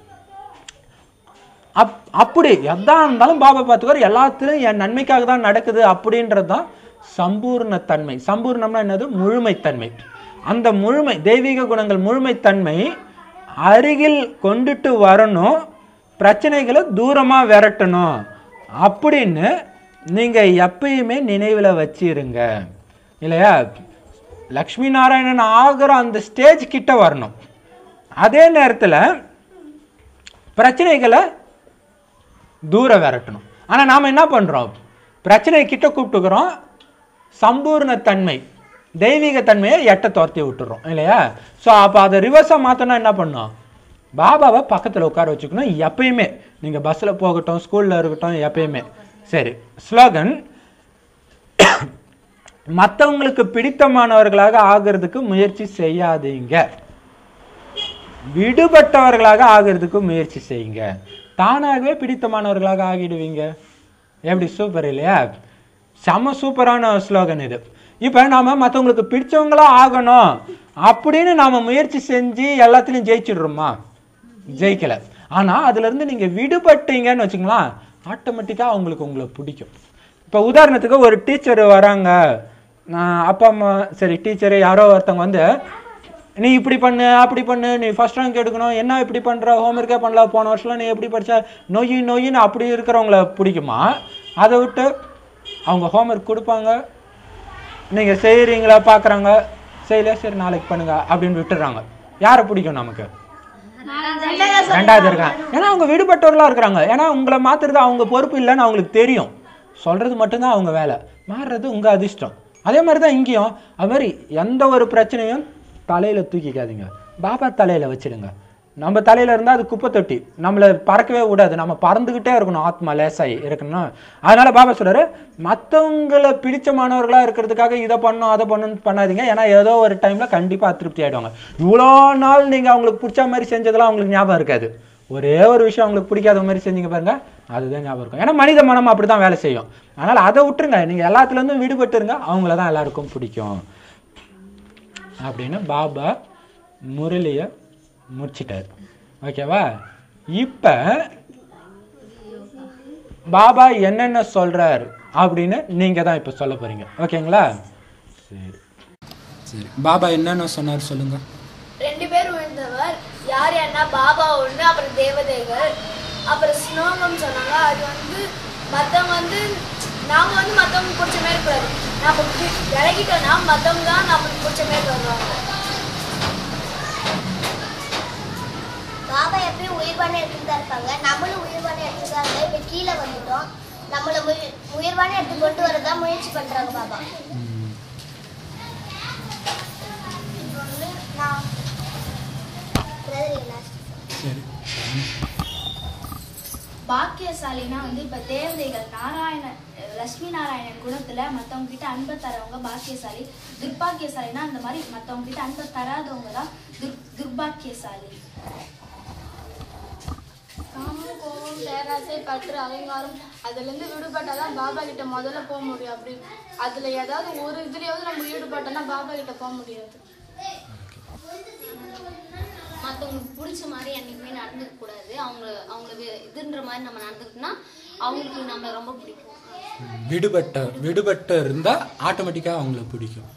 அப் அப்படி எதா இருந்தாலும் பாபா பார்த்துக்கார் எல்லாத்துலையும் என் நன்மைக்காக தான் நடக்குது அப்படின்றது தான் சம்பூர்ணத்தன்மை சம்பூர்ணம்னா என்னது முழுமைத்தன்மை அந்த முழுமை தெய்வீக குணங்கள் முழுமைத்தன்மை அருகில் கொண்டுட்டு வரணும் பிரச்சனைகளை தூரமாக விரட்டணும் அப்படின்னு நீங்கள் எப்பயுமே நினைவில் வச்சிருங்க இல்லையா லக்ஷ்மி நாராயணன் ஆகிற அந்த ஸ்டேஜ் கிட்ட வரணும் அதே நேரத்தில் பிரச்சனைகளை தூர விரட்டணும் ஆனால் நாம் என்ன பண்ணுறோம் பிரச்சனை கிட்ட கூப்பிட்டுக்கிறோம் சம்பூர்ணத்தன்மை தெய்வீக தன்மையை எட்ட துரத்தி விட்டுறோம் இல்லையா ஸோ அப்போ அதை ரிவர்ஸாக மாற்றணும் என்ன பண்ணோம் பாபாவை பக்கத்தில் உட்கார வச்சுக்கணும் எப்பயுமே நீங்கள் பஸ்ஸில் போகட்டும் ஸ்கூலில் இருக்கட்டும் எப்பயுமே சரி ஸ்லோகன் மற்றவங்களுக்கு பிடித்தமானவர்களாக ஆகிறதுக்கு முயற்சி செய்யாதீங்க விடுபட்டவர்களாக ஆகிறதுக்கு முயற்சி செய்யுங்க தானாகவே பிடித்தமானவர்களாக ஆகிடுவீங்க எப்படி சூப்பர் இல்லையா செம சூப்பரான ஸ்லோகன் இது இப்போ நாம மற்றவங்களுக்கு பிடிச்சவங்களா ஆகணும் அப்படின்னு நாம முயற்சி செஞ்சு எல்லாத்துலேயும் ஜெயிச்சிடுறோமா ஜெயிக்கல ஆனா அதுல இருந்து நீங்க விடுபட்டீங்கன்னு வச்சுங்களேன் ஆட்டோமேட்டிக்கா அவங்களுக்கு உங்களை பிடிக்கும் இப்போ உதாரணத்துக்கு ஒரு டீச்சர் வராங்க நான் அப்பா அம்மா சரி டீச்சரு யாரோ ஒருத்தவங்க வந்து நீ இப்படி பண்ணு அப்படி பண்ணு நீ ஃபர்ஸ்ட் ரேங்க் எடுக்கணும் என்ன இப்படி பண்ணுற ஹோம்ஒர்க்கே பண்ணல போன வருஷம்லாம் நீ எப்படி படிச்ச நொய் நொய்ன்னு அப்படி இருக்கிறவங்கள பிடிக்குமா அதை விட்டு அவங்க ஹோம்ஒர்க் கொடுப்பாங்க நீங்கள் செய்கிறீங்களா பார்க்குறாங்க செய்யல சரி நாளைக்கு பண்ணுங்க அப்படின்னு விட்டுடுறாங்க யாரை பிடிக்கும் நமக்கு ரெண்டாவது இருக்காங்க ஏன்னா அவங்க விடுபட்டவர்களாக இருக்கிறாங்க ஏன்னா உங்களை மாத்துறது அவங்க பொறுப்பு இல்லைன்னு அவங்களுக்கு தெரியும் சொல்கிறது மட்டும்தான் அவங்க வேலை மாறுறது உங்கள் அதிர்ஷ்டம் அதே மாதிரி தான் இங்கேயும் அது மாதிரி எந்த ஒரு பிரச்சனையும் தலையில் தூக்கிக்காதீங்க பாபா தலையில் வச்சிடுங்க நம்ம தலையில் இருந்தால் அது குப்பை தொட்டி நம்மளை பறக்கவே விடாது நம்ம பறந்துக்கிட்டே இருக்கணும் ஆத்மா லேசாகி இருக்கணும் அதனால பாபா சொல்றாரு மற்றவங்களை பிடிச்சமானவர்களாக இருக்கிறதுக்காக இதை பண்ணும் அதை பண்ணணும் பண்ணாதீங்க ஏன்னா ஏதோ ஒரு டைமில் கண்டிப்பாக அதிருப்தி ஆகிடுவாங்க இவ்வளோ நாள் நீங்கள் அவங்களுக்கு பிடிச்ச மாதிரி செஞ்சதெல்லாம் அவங்களுக்கு ஞாபகம் இருக்காது ஒரே ஒரு விஷயம் அவங்களுக்கு பிடிக்காத மாதிரி செஞ்சீங்க பாருங்க அதுதான் ஞாபகம் இருக்கும் ஏன்னா மனித மனம் அப்படி தான் வேலை செய்யும் அதனால் அதை விட்டுருங்க நீங்கள் எல்லாத்துலேருந்தும் விடுபட்டுருங்க அவங்கள தான் எல்லாருக்கும் பிடிக்கும் அப்படின்னு பாபா முரளியை முடிச்சிட்டார் ஓகேவா இப்போ பாபா என்னென்ன சொல்றார் அப்படின்னு நீங்கள் தான் இப்போ சொல்ல போறீங்க ஓகேங்களா சரி சரி பாபா என்னென்ன சொன்னார் சொல்லுங்க ரெண்டு பேர் விழுந்தவர் யார் யாருன்னா பாபா ஒன்று அப்புறம் தேவதைகள் அப்புறம் ஸ்னோகம் சொன்னாங்க அது வந்து மற்றவங்க வந்து நாம வந்து மற்றவங்க பிடிச்ச மாதிரி கூடாது நம்ம வி- விலகிட்டோம்னா மற்றவங்க தான் நமக்கு பிடிச்ச மாதிரி வருவாங்க பாபா எப்பயும் உயிர்வான இடத்துல தான் இருப்பாங்க நம்மளும் உயிர்வான இடத்துல தான் இருக்கோம் இப்போ கீழே வந்துட்டோம் நம்மளை உயிர் உயிர்வான இடத்துக்கு கொண்டு வரதா முயற்சி பண்றாங்க பாபா இப்போ வந்து நான் brother last. சரி பாக்கியசாலினா வந்து இப்ப தேவதைகள் நாராயண லட்சுமி நாராயணன் குணத்துல மத்தவங்க கிட்ட அன்பை தரவங்க பாக்கியசாலி துர்பாக்கியசாலினா அந்த மாதிரி மத்தவங்க கிட்ட அன்பை தராதவங்க தான் துர் துர்பாக்கியசாலி காமம் கோபம் பேராசை பற்று அலங்காரம் அதுலேருந்து விடுபட்டாதான் பாபா கிட்ட முதல்ல போக முடியும் அப்படி அதில் ஏதாவது ஒரு இதுலேயாவது நம்ம ஈடுபட்டோம்னா பாபா கிட்ட போக முடியாது மற்றவங்களுக்கு பிடிச்ச மாதிரி என்றைக்குமே நடந்துக்க கூடாது அவங்க அவங்களுக்கு இதுன்ற மாதிரி நம்ம நடந்துக்கிட்டோம்னா அவங்களுக்கு நம்ம ரொம்ப பிடிக்கும் விடுபட்ட விடுபட்டு இருந்தால் ஆட்டோமேட்டிக்காக அவங்கள பிடிக்கும்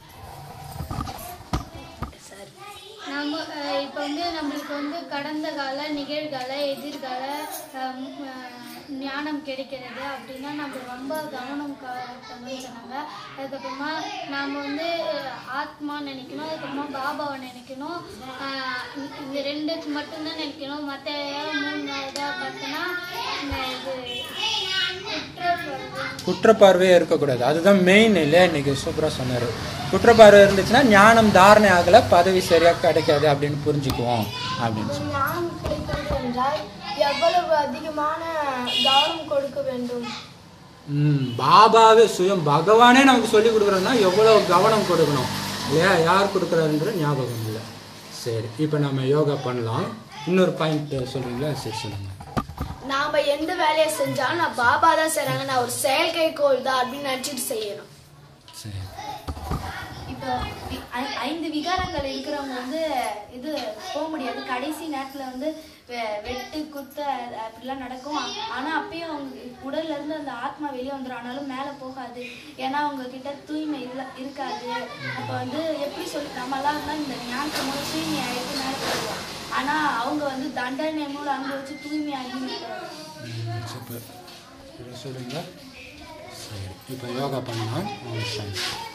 நம்ம அஹ், இப்போ வந்து நம்மளுக்கு வந்து கடந்த கால நிகழ்கால எதிர்கால அஹ், அஹ், ஞானம் கிடைக்கிறது அப்படின்னா நம்ம ரொம்ப கவனம் காட்டணும்னு சொன்னாங்க அதுக்கப்புறமா நாம் வந்து அஹ், ஆத்மா நினைக்கணும் அதுக்கப்புறமா பாபாவை நினைக்கணும் அஹ், இந்த- இந்த ரெண்டுக்கு மட்டும்தான் நினைக்கணும் மற்ற மூணாவதாக பார்த்தோன்னா இது குற்றப்ப குற்றப்பார்வையே இருக்கக்கூடாது அதுதான் மெயின் இல்லையா இன்னைக்கு சூப்பராக சொன்னார் குற்றப்பார்வை இருந்துச்சுன்னா ஞானம் தாரணை ஆகலை பதவி சரியாக கிடைக்காது அப்படின்னு புரிஞ்சுக்குவோம் அப்படின்னு சொல்லி ஞானம் கிடைக்கிறது என்றால் எவ்வளவு அதிகமான கவனம் கொடுக்க வேண்டும் ம், பாபாவே சுயம் பகவானே நமக்கு சொல்லி கொடுக்குறோன்னா எவ்வளோ கவனம் கொடுக்கணும் இல்லையா யார் கொடுக்குறாருன்ற ஞாபகம் இல்லை சரி இப்போ நம்ம யோகா பண்ணலாம் இன்னொரு பாயிண்ட் சொல்கிறீங்களா சரி சொல்லுங்கள் நாம எந்த வேலையை செஞ்சாலும் நான் பாபா தான் செய்றாங்க நான் ஒரு செயற்கை கோள் தான் அப்படின்னு நினைச்சிட்டு செய்யணும் சரி இப்போ வி- ஐ- ஐந்து விகாரங்கள் இருக்கிறவங்க வந்து இது போக முடியாது கடைசி நேரத்துல வந்து வெ- வெட்டு குத்த அ- அப்படிலாம் நடக்கும் ஆ- ஆனா அப்பயும் அவங்க உடல்ல இருந்து அந்த ஆத்மா வெளியே வந்துடும் ஆனாலும் மேல போகாது ஏன்னா அவங்க கிட்ட தூய்மை இல்ல இருக்காது அப்ப வந்து எப்படி சொல்லி நம்மலாம் இருந்தா இந்த ஞானத்தை மூலம் தூய்மை ஆகிட்டு மேல போயிடுவோம் ஆனா அவங்க வந்து தண்டனை மூலம் அனுபவிச்சு தூய்மை ஆகி ம், சூப்பர் இதை சொல்லுங்க சரி இப்போ யோகா பண்ணலாம் ஓம் சாந்தி